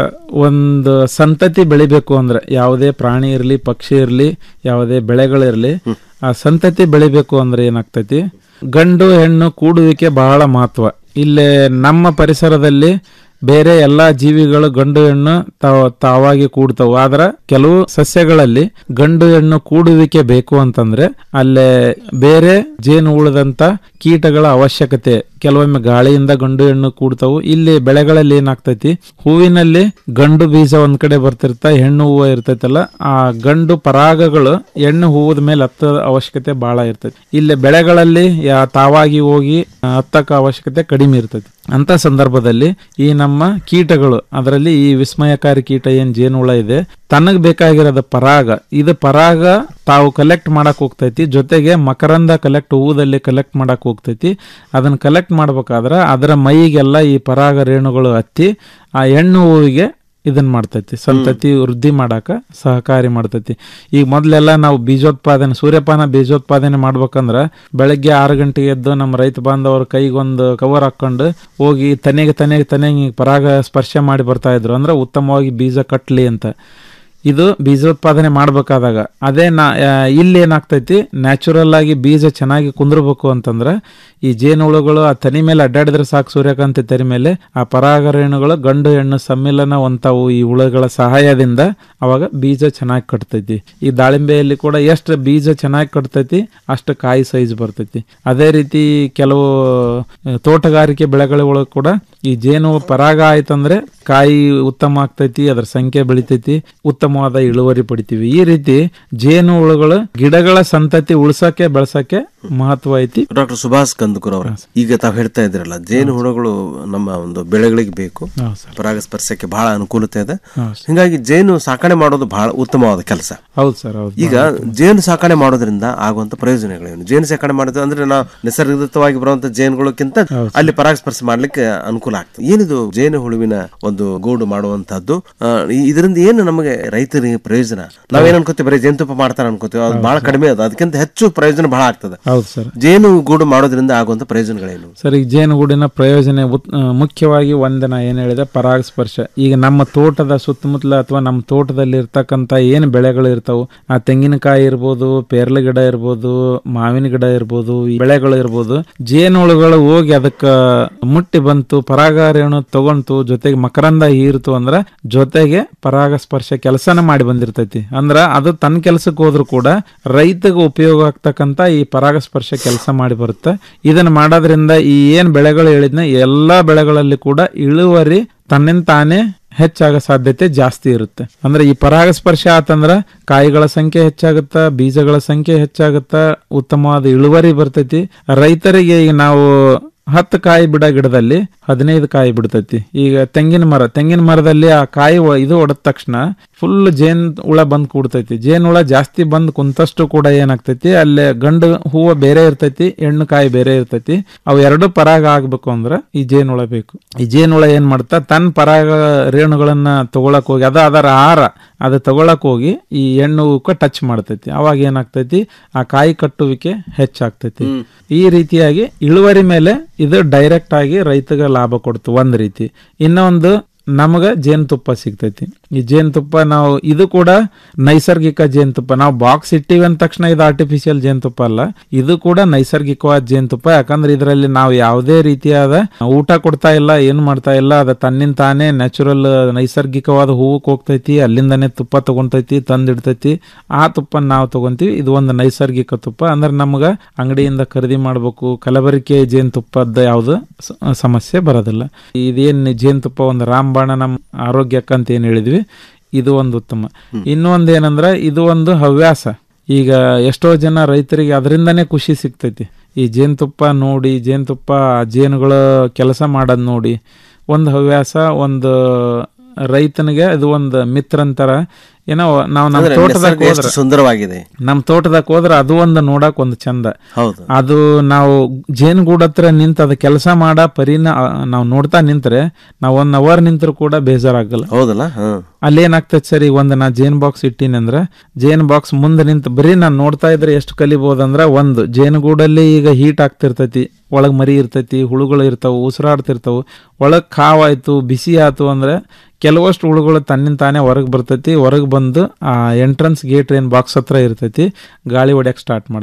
ಒಂದು ಸಂತತಿ ಬೆಳಿಬೇಕು ಅಂದ್ರೆ ಯಾವುದೇ ಪ್ರಾಣಿ ಇರಲಿ ಪಕ್ಷಿ ಇರಲಿ ಯಾವುದೇ ಬೆಳೆಗಳಿರಲಿ ಆ ಸಂತತಿ ಬೆಳಿಬೇಕು ಅಂದ್ರೆ ಏನಾಗ್ತೈತಿ ಗಂಡು ಹೆಣ್ಣು ಕೂಡುವಿಕೆ ಬಹಳ ಮಹತ್ವ ಇಲ್ಲಿ ನಮ್ಮ ಪರಿಸರದಲ್ಲಿ ಬೇರೆ ಎಲ್ಲಾ ಜೀವಿಗಳು ಗಂಡು ಹೆಣ್ಣು ತಾವ ತಾವಾಗಿ ಕೂಡ್ತಾವು ಆದ್ರ ಕೆಲವು ಸಸ್ಯಗಳಲ್ಲಿ ಗಂಡು ಹೆಣ್ಣು ಕೂಡುವಿಕೆ ಬೇಕು ಅಂತಂದ್ರೆ ಅಲ್ಲೇ ಬೇರೆ ಜೇನು ಉಳಿದಂತ ಕೀಟಗಳ ಅವಶ್ಯಕತೆ ಕೆಲವೊಮ್ಮೆ ಗಾಳಿಯಿಂದ ಗಂಡು ಹೆಣ್ಣು ಕೂಡ್ತಾವು ಇಲ್ಲಿ ಬೆಳೆಗಳಲ್ಲಿ ಏನಾಗ್ತೈತಿ ಹೂವಿನಲ್ಲಿ ಗಂಡು ಬೀಜ ಒಂದ್ ಕಡೆ ಬರ್ತಿರ್ತ ಹೆಣ್ಣು ಹೂವು ಇರ್ತೈತಲ್ಲ ಆ ಗಂಡು ಪರಾಗಗಳು ಹೆಣ್ಣು ಹೂವದ ಮೇಲೆ ಹತ್ತ ಅವಶ್ಯಕತೆ ಬಹಳ ಇರ್ತೈತಿ ಇಲ್ಲಿ ಬೆಳೆಗಳಲ್ಲಿ ಯಾ- ತಾವಾಗಿ ಹೋಗಿ ಆ, ಹತ್ತಕ್ಕ ಅವಶ್ಯಕತೆ ಕಡಿಮೆ ಇರ್ತೈತಿ ಅಂತ ಸಂದರ್ಭದಲ್ಲಿ ಈ ನಮ್ಮ ಕೀಟಗಳು ಅದರಲ್ಲಿ ಈ ವಿಸ್ಮಯಕಾರಿ ಕೀಟ ಏನ್ ಜೇನುಹುಳ ಇದೆ ತನಗ್ ಬೇಕಾಗಿರೋದ ಪರಾಗ ಇದು ಪರಾಗ ತಾವು ಕಲೆಕ್ಟ್ ಮಾಡಕ್ ಹೋಗ್ತೈತಿ ಜೊತೆಗೆ ಮಕರಂದ ಕಲೆಕ್ಟ್ ಹೂದಲ್ಲಿ ಕಲೆಕ್ಟ್ ಮಾಡಕ್ ಹೋಗ್ತೈತಿ ಅದನ್ನ ಕಲೆಕ್ಟ್ ಮಾಡ್ಬೇಕಾದ್ರ ಅದರ ಮೈಗೆಲ್ಲ ಈ ಪರಾಗ ರೇಣುಗಳು ಹತ್ತಿ ಆ ಹೆಣ್ಣು ಹೂವಿಗೆ ಇದನ್ನ ಮಾಡ್ತೈತಿ ಸಂತತಿ ವೃದ್ಧಿ ಮಾಡಾಕ ಸಹಕಾರಿ ಮಾಡ್ತೈತಿ ಈಗ ಮೊದ್ಲೆಲ್ಲ ನಾವು ಬೀಜೋತ್ಪಾದನೆ ಸೂರ್ಯಪಾನ ಬೀಜೋತ್ಪಾದನೆ ಮಾಡ್ಬೇಕಂದ್ರ ಬೆಳಗ್ಗೆ ಆರು ಗಂಟೆಗೆ ಎದ್ದು ನಮ್ಮ ರೈತ ಬಾಂಧವರು ಕೈಗೊಂದು ಕವರ್ ಹಾಕೊಂಡು ಹೋಗಿ ತನೆಗೆ ತನೆಗೆ ತನೆಗೆ ಪರಾಗ ಸ್ಪರ್ಶ ಮಾಡಿ ಬರ್ತಾ ಇದ್ರು ಅಂದ್ರೆ ಉತ್ತಮವಾಗಿ ಬೀಜ ಕಟ್ಲಿ ಅಂತ ಇದು ಬೀಜೋತ್ಪಾದನೆ ಮಾಡ್ಬೇಕಾದಾಗ ಅದೇ ನಾ ಆ, ಇಲ್ಲಿ ಏನಾಗ್ತೈತಿ ನ್ಯಾಚುರಲ್ ಆಗಿ ಬೀಜ ಚೆನ್ನಾಗಿ ಕುಂದ್ರಬೇಕು ಅಂತಂದ್ರೆ ಈ ಜೇನುಹುಳುಗಳು ಆ ತನಿ ಮೇಲೆ ಅಡ್ಡಾಡಿದ್ರೆ ಸಾಕು ಸೂರ್ಯಕಾಂತಿ ತರಿ ಮೇಲೆ ಆ ಪರಾಗ ರೇಣುಗಳು ಗಂಡು ಹೆಣ್ಣು ಸಮ್ಮಿಲನ ಹೊಂತಾವು ಈ ಹುಳುಗಳ ಸಹಾಯದಿಂದ ಅವಾಗ ಬೀಜ ಚೆನ್ನಾಗಿ ಕಟ್ತೈತಿ ಈ ದಾಳಿಂಬೆಯಲ್ಲಿ ಕೂಡ ಎಷ್ಟು ಬೀಜ ಚೆನ್ನಾಗಿ ಕಟ್ತೈತಿ ಅಷ್ಟು ಕಾಯಿ ಸೈಜ್ ಬರ್ತೈತಿ ಅದೇ ರೀತಿ ಕೆಲವು ಆ, ತೋಟಗಾರಿಕೆ ಬೆಳೆಗಳ ಒಳಗೆ ಕೂಡ ಈ ಜೇನು ಪರಾಗ ಆಯ್ತಂದ್ರೆ ಕಾಯಿ ಉತ್ತಮ ಆಗ್ತೈತಿ ಅದ್ರ ಸಂಖ್ಯೆ ಬೆಳಿತೈತಿ ಉತ್ತಮವಾದ ಇಳುವರಿ ಪಡಿತೀವಿ ಈ ರೀತಿ ಜೇನು ಹುಳುಗಳು ಗಿಡಗಳ ಸಂತತಿ ಉಳ್ಸಕ್ಕೆ ಬೆಳ್ಸಕ್ಕೆ ಮಹತ್ವ ಐತಿ ಡಾಕ್ಟರ್ ಸುಭಾಷ್ ಕಂದಕೂರ್ ಅವರ ಈಗ ತಾವು ಹೇಳ್ತಾ ಇದ್ರಲ್ಲ ಜೇನು ಹುಳುಗಳು ನಮ್ಮ ಒಂದು ಬೆಳೆಗಳಿಗೆ ಬೇಕು ಹೌದು ಸರ್. ಪರಾಗಸ್ಪರ್ಶಕ್ಕೆ ಬಹಳ ಅನುಕೂಲತೆ ಇದೆ ಹೌದು ಸರ್. ಹಿಂಗಾಗಿ ಜೇನು ಸಾಕಣೆ ಮಾಡೋದು ಬಹಳ ಉತ್ತಮವಾದ ಕೆಲಸ ಹೌದು ಸರ್ ಹೌದು ಈಗ ಜೇನು ಸಾಕಣೆ ಮಾಡೋದ್ರಿಂದ ಆಗುವಂತ ಪ್ರಯೋಜನಗಳೇನು ಜೇನು ಸಾಕಣೆ ಮಾಡೋದು ಅಂದ್ರೆ ನಾವು ನಿಸರ್ಗದತ್ತವಾಗಿ ಬರುವಂತ ಜೇನುಗಳಕ್ಕಿಂತ ಅಲ್ಲಿ ಪರಾಗಸ್ಪರ್ಶ ಮಾಡ್ಲಿಕ್ಕೆ ಅನುಕೂಲ ಆಗ್ತದೆ ಏನಿದು ಜೇನು ಹುಳುವಿನ ಒಂದು ಗೂಡು ಮಾಡುವಂತಹದ್ದು ಆ, ಈ- ಇದರಿಂದ ಏನು ನಮಗೆ ರೈತರಿಗೆ ಪ್ರಯೋಜನ ನಾವೇನ್ ಅನ್ಕೋತೀವಿ ಬರೀ ಜೇನುತುಪ್ಪ ಮಾಡ್ತಾರೆ ಅನ್ಕೋತೀವಿ ಅದು ಬಹಳ ಕಡಿಮೆ ಅದು ಅದಕ್ಕಿಂತ ಹೆಚ್ಚು ಪ್ರಯೋಜನ ಬಹಳ ಆಗ್ತದೆ ಹೌದು ಸರ್ ಜೇನು ಗೂಡು ಮಾಡೋದ್ರಿಂದ ಆಗುವಂತ ಪ್ರಯೋಜನಗಳೇನು ಸರ್ ಈಗ ಜೇನುಗೂಡಿನ ಪ್ರಯೋಜನ ಉತ್- ಆ, ಮುಖ್ಯವಾಗಿ ಒಂದನ ಏನ್ ಹೇಳಿದೆ ಪರಾಗಸ್ಪರ್ಶ ಈಗ ನಮ್ಮ ತೋಟದ ಸುತ್ತಮುತ್ತಲ ಅಥವಾ ನಮ್ಮ ತೋಟದಲ್ಲಿ ಇರ್ತಕ್ಕಂತ ಏನು ಬೆಳೆಗಳು ಇರ್ತಾವು ಆ ತೆಂಗಿನಕಾಯಿ ಇರ್ಬೋದು ಪೇರ್ಲೆ ಗಿಡ ಇರ್ಬೋದು ಮಾವಿನ ಗಿಡ ಇರ್ಬೋದು ಈ ಬೆಳೆಗಳು ಇರ್ಬೋದು ಜೇನುಹುಳುಗಳು ಹೋಗಿ ಅದಕ್ಕ ಮುಟ್ಟಿ ಬಂತು ಪರಾಗ ರೇಣು ತಗೊಂತು ಜೊತೆಗೆ ಮಕರಂದ ಹೀರ್ತು ಅಂದ್ರ ಜೊತೆಗೆ ಪರಾಗಸ್ಪರ್ಶ ಕೆಲಸನ ಮಾಡಿ ಬಂದಿರ್ತೈತಿ ಅಂದ್ರ ಅದು ತನ್ನ ಕೆಲಸಕ್ಕೆ ಹೋದ್ರು ಕೂಡ ರೈತಗೆ ಉಪಯೋಗ ಆಗ್ತಕ್ಕಂತ ಈ ಪರಾಗಸ್ಪರ್ಶ ಕೆಲಸ ಮಾಡಿ ಬರುತ್ತೆ ಇದನ್ನ ಮಾಡೋದ್ರಿಂದ ಈ ಏನ್ ಬೆಳೆಗಳು ಹೇಳಿದ್ನ ಎಲ್ಲಾ ಬೆಳೆಗಳಲ್ಲಿ ಕೂಡ ಇಳುವರಿ ತನ್ನಿಂದ ತಾನೇ ಹೆಚ್ಚಾಗೋ ಸಾಧ್ಯತೆ ಜಾಸ್ತಿ ಇರುತ್ತೆ ಅಂದ್ರೆ ಈ ಪರಾಗಸ್ಪರ್ಶ ಆತಂದ್ರ ಕಾಯಿಗಳ ಸಂಖ್ಯೆ ಹೆಚ್ಚಾಗುತ್ತ ಬೀಜಗಳ ಸಂಖ್ಯೆ ಹೆಚ್ಚಾಗುತ್ತ ಉತ್ತಮವಾದ ಇಳುವರಿ ಬರ್ತೈತಿ ರೈತರಿಗೆ ಈಗ ನಾವು ಹತ್ತು ಕಾಯಿ ಬಿಡ ಗಿಡದಲ್ಲಿ ಹದಿನೈದು ಕಾಯಿ ಬಿಡ್ತೈತಿ ಈಗ ತೆಂಗಿನ ಮರ ತೆಂಗಿನ ಮರದಲ್ಲಿ ಆ ಕಾಯಿ ಒ- ಇದು ಹೊಡೆದ ತಕ್ಷಣ ಫುಲ್ ಜೇನ್ ಹುಳ ಬಂದ್ ಕೂಡ್ತೈತಿ ಜೇನ್ ಹುಳ ಜಾಸ್ತಿ ಬಂದ್ ಕುಂತಷ್ಟು ಕೂಡ ಏನಾಗ್ತೈತಿ ಅಲ್ಲೇ ಗಂಡು ಹೂವು ಬೇರೆ ಇರ್ತೈತಿ ಹೆಣ್ಣು ಕಾಯಿ ಬೇರೆ ಇರ್ತೈತಿ ಅವು ಎರಡು ಪರಾಗ ಆಗ್ಬೇಕು ಅಂದ್ರ ಈ ಜೇನ್ ಹುಳ ಬೇಕು ಈ ಜೇನ್ ಹುಳ ಏನ್ ಮಾಡ್ತಾ ತನ್ನ ಪರಾಗ ರೇಣುಗಳನ್ನ ತಗೊಳಕ್ ಹೋಗಿ ಅದ ಅದರ ಆಹಾರ ಅದು ತಗೊಳಕ್ ಹೋಗಿ ಈ ಹೆಣ್ಣು ಹೂವಕ್ಕೆ ಟಚ್ ಮಾಡ್ತೈತಿ ಅವಾಗ ಏನಾಗ್ತೈತಿ ಆ ಕಾಯಿ ಕಟ್ಟುವಿಕೆ ಹೆಚ್ಚಾಗ್ತೈತಿ ಈ ರೀತಿಯಾಗಿ ಇಳುವರಿ ಮೇಲೆ ಇದು ಡೈರೆಕ್ಟ್ ಆಗಿ ರೈತಗೆ ಲಾಭ ಕೊಡ್ತು ಒಂದ್ ರೀತಿ ಇನ್ನೊಂದು ನಮಗ ಜೇನುತುಪ್ಪ ಸಿಗ್ತೈತಿ ಈ ಜೇನುತುಪ್ಪ ನಾವು ಇದು ಕೂಡ ನೈಸರ್ಗಿಕ ಜೇನುತುಪ್ಪ ನಾವು ಬಾಕ್ಸ್ ಇಟ್ಟಿವಿ ಅಂದ ತಕ್ಷಣ ಇದು ಆರ್ಟಿಫಿಷಿಯಲ್ ಜೇನುತುಪ್ಪ ಅಲ್ಲ ಇದು ಕೂಡ ನೈಸರ್ಗಿಕವಾದ ಜೇನುತುಪ್ಪ ಯಾಕಂದ್ರೆ ಇದರಲ್ಲಿ ನಾವು ಯಾವುದೇ ರೀತಿಯಾದ ಊಟ ಕೊಡ್ತಾ ಇಲ್ಲ ಏನು ಮಾಡ್ತಾ ಇಲ್ಲ ಅದ ತನ್ನಿಂದ ತಾನೇ ನ್ಯಾಚುರಲ್ ನೈಸರ್ಗಿಕವಾದ ಹೂವಕ್ಕೆ ಹೋಗ್ತೈತಿ ಅಲ್ಲಿಂದನೇ ತುಪ್ಪ ತಗೊಂತೈತಿ ತಂದಿಡ್ತೈತಿ ಆ ತುಪ್ಪ ನಾವು ತಗೊಂತೀವಿ ಇದು ಒಂದು ನೈಸರ್ಗಿಕ ತುಪ್ಪ ಅಂದ್ರೆ ನಮ್ಗ ಅಂಗಡಿಯಿಂದ ಖರೀದಿ ಮಾಡ್ಬೇಕು ಕಲಬೆರಕೆ ಜೇನುತುಪ್ಪದ ಯಾವ್ದು ಸ- ಸಮಸ್ಯೆ ಬರೋದಿಲ್ಲ ಇದೇನ್ ಜೇನುತುಪ್ಪ ಒಂದು ರಾಮಬಾಣ ನಮ್ಮ ಆರೋಗ್ಯಕ್ಕಂತ ಏನ್ ಹೇಳಿದ್ವಿ ಇದು ಒಂದು ಉತ್ತಮ ಇನ್ನೊಂದು ಏನಂದ್ರ ಇದು ಒಂದು ಹವ್ಯಾಸ ಈಗ ಎಷ್ಟೋ ಜನ ರೈತರಿಗೆ ಅದರಿಂದನೇ ಖುಷಿ ಸಿಗ್ತೈತಿ ಈ ಜೇನುತುಪ್ಪ ನೋಡಿ ಜೇನುತುಪ್ಪ ಆ ಜೇನುಗಳು ಕೆಲಸ ಮಾಡೋದ್ ನೋಡಿ ಒಂದು ಹವ್ಯಾಸ ಒಂದು ರೈತನಿಗೆ ಅದು ಒಂದು ಮಿತ್ರಂತರ ಏನೋ ನಾವು ನಮ್ಮ ಅಂದ್ರೆ ತೋಟದಾಗ ನಿಸರ್ಗ ಎಷ್ಟು ಹೋದ್ರೆ ಸುಂದರವಾಗಿದೆ ನಮ್ಮ ತೋಟದಾಗ ಹೋದ್ರೆ ಅದು ಒಂದು ನೋಡಕ್ ಒಂದು ಚಂದ ಹೌದು ಅದು ನಾವು ಜೇನುಗೂಡ ಹತ್ರ ನಿಂತ ಅದು ಕೆಲಸ ಮಾಡ ಪರಿನ ನಾವು ನೋಡ್ತಾ ನಿಂತ್ರೆ ನಾವು ಒನ್ ಅವರ್ ನಿಂತರೂ ಕೂಡ ಬೇಜಾರಾಗಲ್ಲ ಹೌದಲ್ಲ ಹ್ಮ್ ಅಲ್ಲೇನಾಗ್ತೈತೆ ಸರಿ ಒಂದು ನಾ ಜೇನ್ ಬಾಕ್ಸ್ ಇಟ್ಟಿನಿ ಅಂದ್ರೆ ಜೇನ್ ಬಾಕ್ಸ್ ಮುಂದೆ ನಿಂತು ಬರೀ ನಾನು ನೋಡ್ತಾ ಇದ್ರೆ ಎಷ್ಟು ಕಲಿಬಹುದಂದ್ರ ಒಂದು ಜೇನುಗೂಡಲ್ಲಿ ಈಗ ಹೀಟ್ ಆಗ್ತಿರ್ತೈತಿ ಒಳಗ್ ಮರಿ ಇರ್ತೈತಿ ಹುಳುಗಳು ಇರ್ತಾವು ಉಸಿರಾಡ್ತಿರ್ತಾವು ಒಳಗ್ ಕಾವಾಯ್ತು ಬಿಸಿ ಆಯ್ತು ಅಂದ್ರೆ ಕೆಲವಷ್ಟು ಹುಳುಗಳು ತನ್ನಿಂದ ತಾನೇ ಹೊರಗೆ ಬರ್ತೈತಿ ಹೊರಗೆ ಬಂದು ಆ ಎಂಟ್ರನ್ಸ್ ಗೇಟ್ ಏನ್ ಬಾಕ್ಸ್ ಹತ್ರ ಇರ್ತೈತಿ ಗಾಳಿ ಹೊಡ್ಯಕ್ ಸ್ಟಾರ್ಟ್ ಮಾಡ್ತಾವ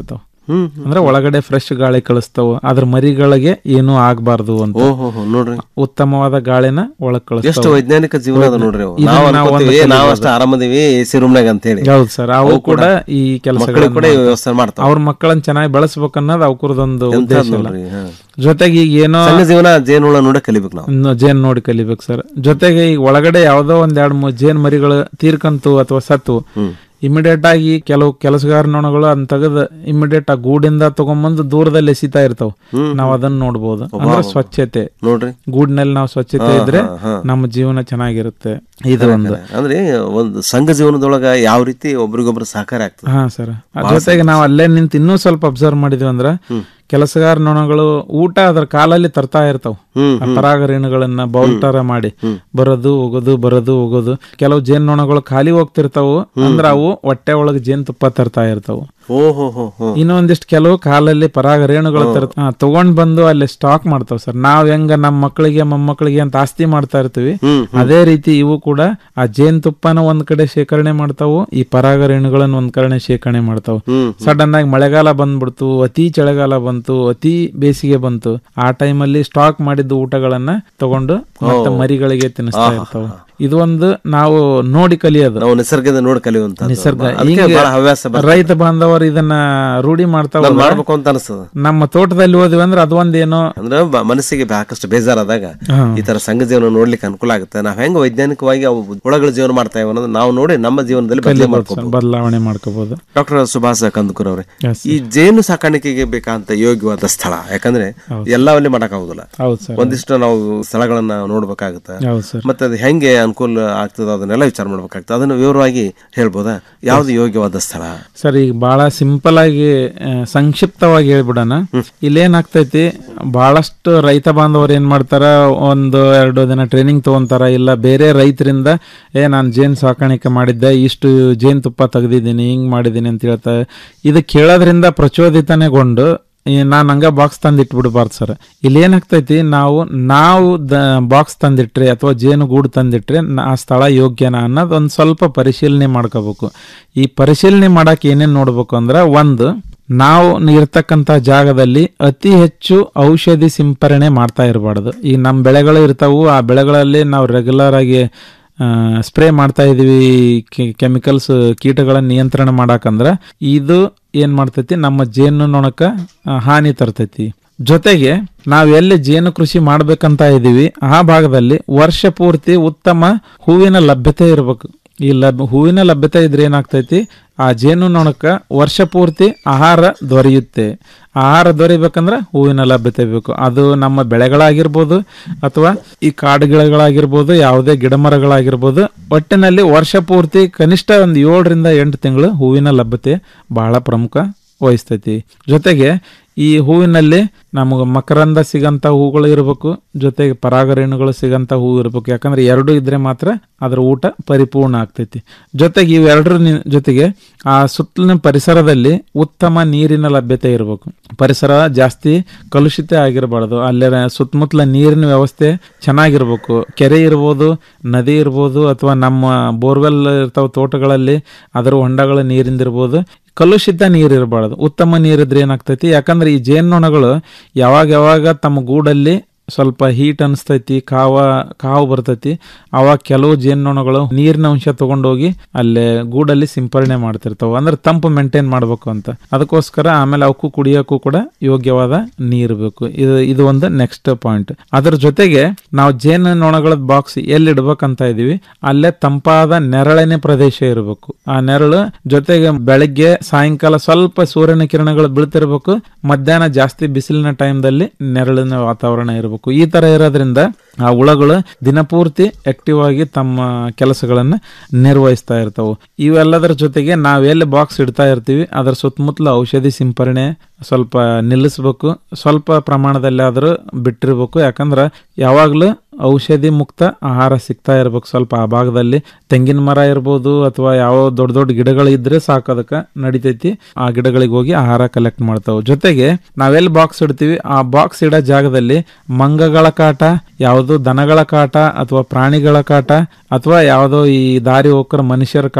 ಅಂದ್ರೆ ಒಳಗಡೆ ಫ್ರೆಶ್ ಗಾಳಿ ಕಳಿಸ್ತಾವ ಅದ್ರ ಮರಿಗಳಿಗೆ ಏನೂ ಆಗ್ಬಾರ್ದು ಅಂತ ಓಹೋ ಹೋ, ನೋಡ್ರಿ ಉತ್ತಮವಾದ ಗಾಳಿನ ಒಳಗ್ ಎಷ್ಟು ಕಳಿಸ್ತಾವ ವೈಜ್ಞಾನಿಕ ಜೀವನ ಅದ ನೋಡ್ರಿ ಅವು. ಇದನ್ನ ನಾವು ನಾವು ಒಂದು ಅನ್ಕೋತೀವಿ ನಾವು ಕಲಿಬೋದು. ಅಷ್ಟು ಆರಾಮದಿವಿ ಎ ಸಿ ರೂಮ್ನಾಗ ಅಂತ ಹೇಳಿ ಹೌದು ಸರ್ ಅವು ಕೂಡ ಈ ಕೆಲಸ ಮಕ್ಕಳಿಗೆ ಕೂಡ ಈ ವ್ಯವಸ್ಥೆ ಮಾಡ್ತಾವ ಅವ್ರ ಮಕ್ಕಳನ್ನ ಚೆನ್ನಾಗಿ ಬೆಳೆಸ್ಬೇಕು ಅನ್ನೋದು ಅವ್ರದೊಂದು ಉದ್ದೇಶ ಎಂಥದ್ದು ಅಲ್ಲ ನೋಡ್ರಿ, ಹಾ. ಜೊತೆಗೆ ಈಗ ಏನೋ ಸಣ್ಣ ಜೀವನ ಜೇನುಹುಳ ನೋಡೇ ಕಲಿಬೇಕು ನಾವು ಇನ್ನು ಜೇನ್ ನೋಡಿ ಕಲಿಬೇಕು ಸರ್ ಜೊತೆಗೆ ಈಗ ಒಳಗಡೆ ಯಾವ್ದೋ ಒಂದ್ ಎರಡ್ ಮೂರ್ ಜೇನ್ ಮರಿಗಳು ತೀರ್ಕಂತು ಅಥವಾ ಸತ್ತು ಇಮಿಡಿಯೇಟ್ ಆಗಿ ಕೆಲವು ಕೆಲಸಗಾರ ನೊಣಗಳು ಅದನ್ನ ತೆಗೆದು ಇಮಿಡಿಯೇಟ್ ಆ ಗೂಡಿಂದ ತಗೊಂಬಂದು ದೂರದಲ್ಲಿ ಎಸಿತಾ ಇರ್ತಾವ ನಾವ್ ಅದನ್ನ ನೋಡ್ಬೋದು ಅಂದ್ರೆ ಸ್ವಚ್ಛತೆ ನೋಡ್ರಿ ಗೂಡಿನಲ್ಲಿ ನಾವು ಸ್ವಚ್ಛತೆ ಹಾ, ಇದ್ರೆ ಹಾ, ಹಾ. ನಮ್ಮ ಜೀವನ ಚೆನ್ನಾಗಿರುತ್ತೆ ಇದು ಖರೆ, ಒಂದು ಖರೆ. ಅಂದ್ರೆ ಒಂದು ಸಂಘ ಜೀವನದೊಳಗ ಯಾವ ರೀತಿ ಒಬ್ರಿಗೊಬ್ರು ಸಹಕಾರ ಆಗ್ತದೆ ಹಾ ಸರ್ ಬಹಳ ಜೊತೆಗೆ ನಾವು ಅಲ್ಲೇ ನಿಂತು ಇನ್ನೂ ಸ್ವಲ್ಪ ಅಬ್ಸರ್ವ್ ಮಾಡಿದ್ವಿ ಅಂದ್ರ ಕೆಲಸಗಾರ ನೊಣಗಳು ಊಟ ಅದ್ರ ಕಾಲಲ್ಲಿ ತರ್ತಾ ಇರ್ತಾವ ಹ್ಮ್, ಆ ಪರಾಗರೇಣುಗಳನ್ನ ಬೌಲ್ ತರ ಮಾಡಿ ಬರೋದು ಹೋಗೋದು ಬರೋದು ಹೋಗೋದು ಕೆಲವು ಜೇನ್ ನೊಣಗಳು ಖಾಲಿ ಹೋಗ್ತಿರ್ತಾವು ಅಂದ್ರ ಅವು ಹೊಟ್ಟೆ ಒಳಗೆ ಜೇನ್ ತುಪ್ಪ ತರ್ತಾ ಇರ್ತಾವು ಓಹೋ ಹೋ ಹೋ ಇನ್ನೊಂದಿಷ್ಟು ಕೆಲವು ಕಾಲಲ್ಲಿ ಪರಾಗರೇಣುಗಳು ತರ ಆ, ತಗೊಂಡ್ ಬಂದು ಅಲ್ಲಿ ಸ್ಟಾಕ್ ಮಾಡ್ತಾವ ಸರ್ ನಾವ್ ಹೆಂಗ ನಮ್ಮ ಮಕ್ಕಳಿಗೆ ಮೊಮ್ಮಕ್ಕಳಿಗೆ ಅಂತ ಆಸ್ತಿ ಮಾಡ್ತಾ ಇರ್ತೀವಿ ಅದೇ ರೀತಿ ಇವು ಕೂಡ ಆ ಜೇನ್ ತುಪ್ಪನ ಒಂದ್ ಕಡೆ ಶೇಖರಣೆ ಮಾಡ್ತಾವು ಈ ಪರಾಗರೇಣುಗಳನ್ನ ಒಂದ್ ಕಡೆ ಶೇಖರಣೆ ಮಾಡ್ತಾವು ಸಡನ್ ಆಗಿ ಮಳೆಗಾಲ ಬಂದ್ಬಿಡ್ತು ಅತಿ ಚಳಿಗಾಲ ಬಂತು ಅತಿ ಬೇಸಿಗೆ ಬಂತು ಆ ಟೈಮಲ್ಲಿ ಸ್ಟಾಕ್ ಮಾಡಿದ್ದು ಊಟಗಳನ್ನ ತಗೊಂಡು ಮತ್ತೆ ಓ. ಮರಿಗಳಿಗೆ ತಿನ್ನಿಸ್ತಾ ಆಹಾ. ಇರ್ತಾವ ಇದು ಒಂದು ನಾವು ನೋಡಿ ಕಲಿಯೋದು ನಾವು ನಿಸರ್ಗದ ನೋಡಿ ಕಲಿಯುವಂತ ನಿಸರ್ಗ ಅದಕ್ಕೆ ಹಿಂಗೆ ಬಹಳ ಹವ್ಯಾಸ ಬರ್ತದೆ. ರೈತ ಬಾಂಧವರು ಇದನ್ನ ರೂಢಿ ಮಾಡ್ತಾ ನಾವ್ ಹೋದ್ರೆ ಮಾಡ್ಬೇಕು ಅಂತ ಅನಿಸ್ತದ ನಮ್ಮ ತೋಟದಲ್ಲಿ ಹೋದ್ವಿ ಅಂದ್ರೆ ಅದೊಂದೇನೋ ಅಂದ್ರೆ ಬ- ಮನಸ್ಸಿಗೆ ಸಾಕಷ್ಟು ಬೇಜಾರಾದಾಗ ಹಾ. ಈ ತರ ಸಂಘ ಜೀವನ ನೋಡ್ಲಿಕ್ಕೆ ಅನುಕೂಲ ಆಗುತ್ತೆ ನಾವ್ ಹೆಂಗ್ ವೈಜ್ಞಾನಿಕವಾಗಿ ಅವು ಹುಳಗಳ ಜೀವನ ಮಾಡ್ತಾ ಇವ ಅನ್ನೋದು ನಾವು ನೋಡಿ ನಮ್ಮ ಜೀವನದಲ್ಲಿ ಬದಲಿ ಕಲಿಬೋದು ಸರ್, ಮಾಡ್ಕೋಬಹುದು ಬದಲಾವಣೆ ಮಾಡ್ಕೋಬಹುದು ಡಾಕ್ಟರ್ ಸುಭಾಷ್ ಕಂದುಕೂರ್ ಅವರೇ Yes, ಈ ಜೇನು ಸಾಕಾಣಿಕೆಗೆ ಬೇಕಾದಂತ ಯೋಗ್ಯವಾದ ಸ್ಥಳ ಯಾಕಂದ್ರೆ ಎಲ್ಲವಲ್ಲಿ ಮಾಡಕ್ ಆಗುದಿಲ್ಲ ಹೌದು ಸರ್ ಒಂದಿಷ್ಟು ನಾವು ಸ್ಥಳಗಳನ್ನ ನೋಡ್ಬೇಕಾಗುತ್ತೆ ಹೌದು ಸರ್ ಮತ್ತೆ ಅದು ಹೆಂಗೆ ಅನುಕೂಲ ಆಗ್ತದ ಅದನ್ನೆಲ್ಲ ವಿಚಾರ ಮಾಡ್ಬೇಕಾಗ್ತದೆ ಅದನ್ನ ವಿವರವಾಗಿ ಹೇಳ್ಬೋದಾ ಯಾವ್ದು ಯೋಗ್ಯವಾದ ಸ್ಥಳ ಸರ್ ಈಗ ಬಹಳ ಸಿಂಪಲ್ ಆಗಿ ಆ, ಸಂಕ್ಷಿಪ್ತವಾಗಿ ಹೇಳ್ಬಿಡೋಣ ಇಲ್ಲೇನಾಗ್ತೈತಿ ಬಹಳಷ್ಟು ರೈತ ಬಾಂಧವರು ಏನ್ ಮಾಡ್ತಾರ ಒಂದು ಎರಡು ದಿನ ಟ್ರೈನಿಂಗ್ ತಗೊಂತಾರ ಇಲ್ಲ ಬೇರೆ ರೈತರಿಂದ ಏ ನಾನು ಜೇನ್ ಸಾಕಾಣಿಕೆ ಮಾಡಿದ್ದೆ ಇಷ್ಟು ಜೇನ್ ತುಪ್ಪ ತೆಗ್ದಿದ್ದೀನಿ ಹಿಂಗ್ ಮಾಡಿದ್ದೀನಿ ಅಂತ ಹೇಳ್ತಾರೆ ಇದು ಕೇಳೋದ್ರಿಂದ ಪ್ರಚೋದಿತನೆಗೊಂಡು ನಾನು ಹಂಗ ಬಾಕ್ಸ್ ತಂದು ಇಟ್ಬಿಡ್ಬಾರ್ದು ಸರ್ ಇಲ್ಲಿ ಏನಾಗ್ತೈತಿ ನಾವು ನಾವು ದ ಬಾಕ್ಸ್ ತಂದಿಟ್ರೆ ಅಥವಾ ಜೇನು ಗೂಡು ತಂದಿಟ್ರೆ ನ- ಆ ಸ್ಥಳ ಯೋಗ್ಯನಾ ಅನ್ನೋದು ಒಂದು ಸ್ವಲ್ಪ ಪರಿಶೀಲನೆ ಮಾಡ್ಕೋಬೇಕು ಈ ಪರಿಶೀಲನೆ ಮಾಡಕ್ಕೆ ಏನೇನು ನೋಡ್ಬೇಕು ಅಂದ್ರೆ ಒಂದು ನಾವು ಇರ್ತಕ್ಕಂಥ ಜಾಗದಲ್ಲಿ ಅತಿ ಹೆಚ್ಚು ಔಷಧಿ ಸಿಂಪರಣೆ ಮಾಡ್ತಾ ಇರಬಾರ್ದು ಈ ನಮ್ಮ ಬೆಳೆಗಳು ಇರ್ತಾವು ಆ ಬೆಳೆಗಳಲ್ಲಿ ನಾವು ರೆಗ್ಯುಲರ್ ಆಗಿ ಸ್ಪ್ರೇ ಮಾಡ್ತಾ ಇದೀವಿ ಕೆಮಿಕಲ್ಸ್ ಕೀಟಗಳನ್ನ ನಿಯಂತ್ರಣ ಮಾಡಾಕಂದ್ರ ಇದು ಏನ್ ಮಾಡ್ತೈತಿ ನಮ್ಮ ಜೇನು ನೊಣಕ್ಕ ಆ, ಹಾನಿ ತರ್ತೈತಿ ಜೊತೆಗೆ ನಾವ್ ಎಲ್ಲಿ ಜೇನು ಕೃಷಿ ಮಾಡ್ಬೇಕಂತ ಇದೀವಿ ಆ ಭಾಗದಲ್ಲಿ ವರ್ಷ ಪೂರ್ತಿ ಉತ್ತಮ ಹೂವಿನ ಲಭ್ಯತೆ ಇರಬೇಕು ಈ ಲಭ್ ಹೂವಿನ ಲಭ್ಯತೆ ಇದ್ರೆ ಏನಾಗ್ತೈತಿ ಆ ಜೇನು ನೊಣಕ್ಕ ವರ್ಷ ಪೂರ್ತಿ ಆಹಾರ ದೊರೆಯುತ್ತೆ ಆಹಾರ ದೊರೆಯಬೇಕಂದ್ರೆ ಹೂವಿನ ಲಭ್ಯತೆ ಬೇಕು ಅದು ನಮ್ಮ ಬೆಳೆಗಳಾಗಿರ್ಬೋದು ಅಥವಾ ಈ ಕಾಡು ಗಿಡಗಳಾಗಿರ್ಬೋದು ಯಾವುದೇ ಗಿಡ ಮರಗಳಾಗಿರ್ಬೋದು ಒಟ್ಟಿನಲ್ಲಿ ವರ್ಷ ಪೂರ್ತಿ ಕನಿಷ್ಠ ಒಂದು ಏಳರಿಂದ ಎಂಟು ತಿಂಗಳು ಹೂವಿನ ಲಭ್ಯತೆ ಬಹಳ ಪ್ರಮುಖ ವಹಿಸ್ತೈತಿ ಜೊತೆಗೆ ಈ ಹೂವಿನಲ್ಲಿ ನಮಗೆ ಮಕರಂದ ಸಿಗಂತ ಹೂಗಳು ಇರಬೇಕು ಜೊತೆಗೆ ಪರಾಗರೇಣುಗಳು ಸಿಗಂತ ಹೂ ಇರಬೇಕು ಯಾಕಂದ್ರೆ ಎರಡು ಇದ್ರೆ ಮಾತ್ರ ಅದರ ಊಟ ಪರಿಪೂರ್ಣ ಆಗ್ತೈತಿ ಜೊತೆಗೆ ಇವೆರಡರ ನಿ- ಜೊತೆಗೆ ಆ ಸುತ್ತಲಿನ ಪರಿಸರದಲ್ಲಿ ಉತ್ತಮ ನೀರಿನ ಲಭ್ಯತೆ ಇರಬೇಕು ಪರಿಸರ ಜಾಸ್ತಿ ಕಲುಷಿತ ಆಗಿರಬಾರ್ದು ಅಲ್ಲೇ ಸುತ್ತಮುತ್ತಲ ನೀರಿನ ವ್ಯವಸ್ಥೆ ಚೆನ್ನಾಗಿರ್ಬೇಕು ಕೆರೆ ಇರ್ಬೋದು ನದಿ ಇರ್ಬೋದು ಅಥವಾ ನಮ್ಮ ಬೋರ್ವೆಲ್ ಇರ್ತಾವ ತೋಟಗಳಲ್ಲಿ ಅದರ ಹೊಂಡಗಳ ನೀರಿಂದಿರ್ಬೋದು ಕಲುಷಿತ ನೀರು ಇರಬಾರ್ದು ಉತ್ತಮ ನೀರಿದ್ರೆ ಏನಾಗ್ತೈತಿ ಯಾಕಂದ್ರೆ ಈ ಜೇನ್ನೊಣಗಳು ಯಾವಾಗ ಯಾವಾಗ ತಮ್ಮ ಗೂಡಲ್ಲಿ ಸ್ವಲ್ಪ ಹೀಟ್ ಅನಿಸ್ತೈತಿ ಕಾವ ಕಾವು ಬರ್ತೈತಿ ಅವಾಗ ಕೆಲವು ಜೇನ್ನೊಣಗಳು ನೀರಿನ ಅಂಶ ತಗೊಂಡೋಗಿ ಅಲ್ಲೇ ಗೂಡಲ್ಲಿ ಸಿಂಪರಣೆ ಮಾಡ್ತಿರ್ತಾವ ಅಂದ್ರೆ ತಂಪು ಮೇಂಟೈನ್ ಮಾಡ್ಬೇಕು ಅಂತ ಅದಕ್ಕೋಸ್ಕರ ಆಮೇಲೆ ಅವಕ್ಕೂ ಕುಡಿಯೋಕ್ಕೂ ಕೂಡ ಯೋಗ್ಯವಾದ ನೀರು ಬೇಕು ಇದು ಇದು ಒಂದು ನೆಕ್ಸ್ಟ್ ಪಾಯಿಂಟ್ ಅದ್ರ ಜೊತೆಗೆ ನಾವು ಜೇನು ನೊಣಗಳ ಬಾಕ್ಸ್ ಎಲ್ಲಿ ಇಡ್ಬೇಕಂತ ಇದೀವಿ ಅಲ್ಲೇ ತಂಪಾದ ನೆರಳಿನ ಪ್ರದೇಶ ಇರಬೇಕು ಆ ನೆರಳು ಜೊತೆಗೆ ಬೆಳಗ್ಗೆ ಸಾಯಂಕಾಲ ಸ್ವಲ್ಪ ಸೂರ್ಯನ ಕಿರಣಗಳು ಬೀಳ್ತಿರ್ಬೇಕು ಮಧ್ಯಾಹ್ನ ಜಾಸ್ತಿ ಬಿಸಿಲಿನ ಟೈಮ್ದಲ್ಲಿ ನೆರಳಿನ ವಾತಾವರಣ ಇರಬೇಕು ಈ ತರ ಇರೋದ್ರಿಂದ ಆ ಹುಳಗಳು ದಿನಪೂರ್ತಿ ಆಕ್ಟಿವ್ ಆಗಿ ತಮ್ಮ ಕೆಲಸಗಳನ್ನ ನಿರ್ವಹಿಸ್ತಾ ಇರ್ತಾವೆ ಇವೆಲ್ಲದರ ಜೊತೆಗೆ ನಾವೆಲ್ಲಿ ಬಾಕ್ಸ್ ಇಡ್ತಾ ಇರ್ತೀವಿ ಅದರ ಸುತ್ತಮುತ್ತಲ ಔಷಧಿ ಸಿಂಪರಣೆ ಸ್ವಲ್ಪ ನಿಲ್ಲಿಸ್ಬೇಕು ಸ್ವಲ್ಪ ಪ್ರಮಾಣದಲ್ಲಿ ಆದರೂ ಬಿಟ್ಟಿರ್ಬೇಕು ಯಾಕಂದ್ರೆ ಯಾವಾಗಲೂ ಔಷಧಿ ಮುಕ್ತ ಆಹಾರ ಸಿಗ್ತಾ ಇರ್ಬೇಕು ಸ್ವಲ್ಪ ಆ ಭಾಗದಲ್ಲಿ ತೆಂಗಿನ ಮರ ಇರ್ಬೋದು ಅಥವಾ ಯಾವ ದೊಡ್ಡ ದೊಡ್ಡ ಗಿಡಗಳು ಇದ್ರೆ ಸಾಕು ಅದಕ್ಕೆ ನಡಿತೈತಿ ಆ ಗಿಡಗಳಿಗೆ ಹೋಗಿ ಆಹಾರ ಕಲೆಕ್ಟ್ ಮಾಡ್ತಾವೆ ಜೊತೆಗೆ ನಾವೆಲ್ಲಿ ಬಾಕ್ಸ್ ಇಡ್ತೀವಿ ಆ ಬಾಕ್ಸ್ ಇಡೋ ಜಾಗದಲ್ಲಿ ಮಂಗಗಳ ಕಾಟ ಯಾವುದು ದನಗಳ ಕಾಟ ಅಥವಾ ಪ್ರಾಣಿಗಳ ಕಾಟ ಅಥವಾ ಯಾವುದೋ ಈ ದಾರಿ ಹೋಗ್ರ ಮನುಷ್ಯರ ಕಾಟ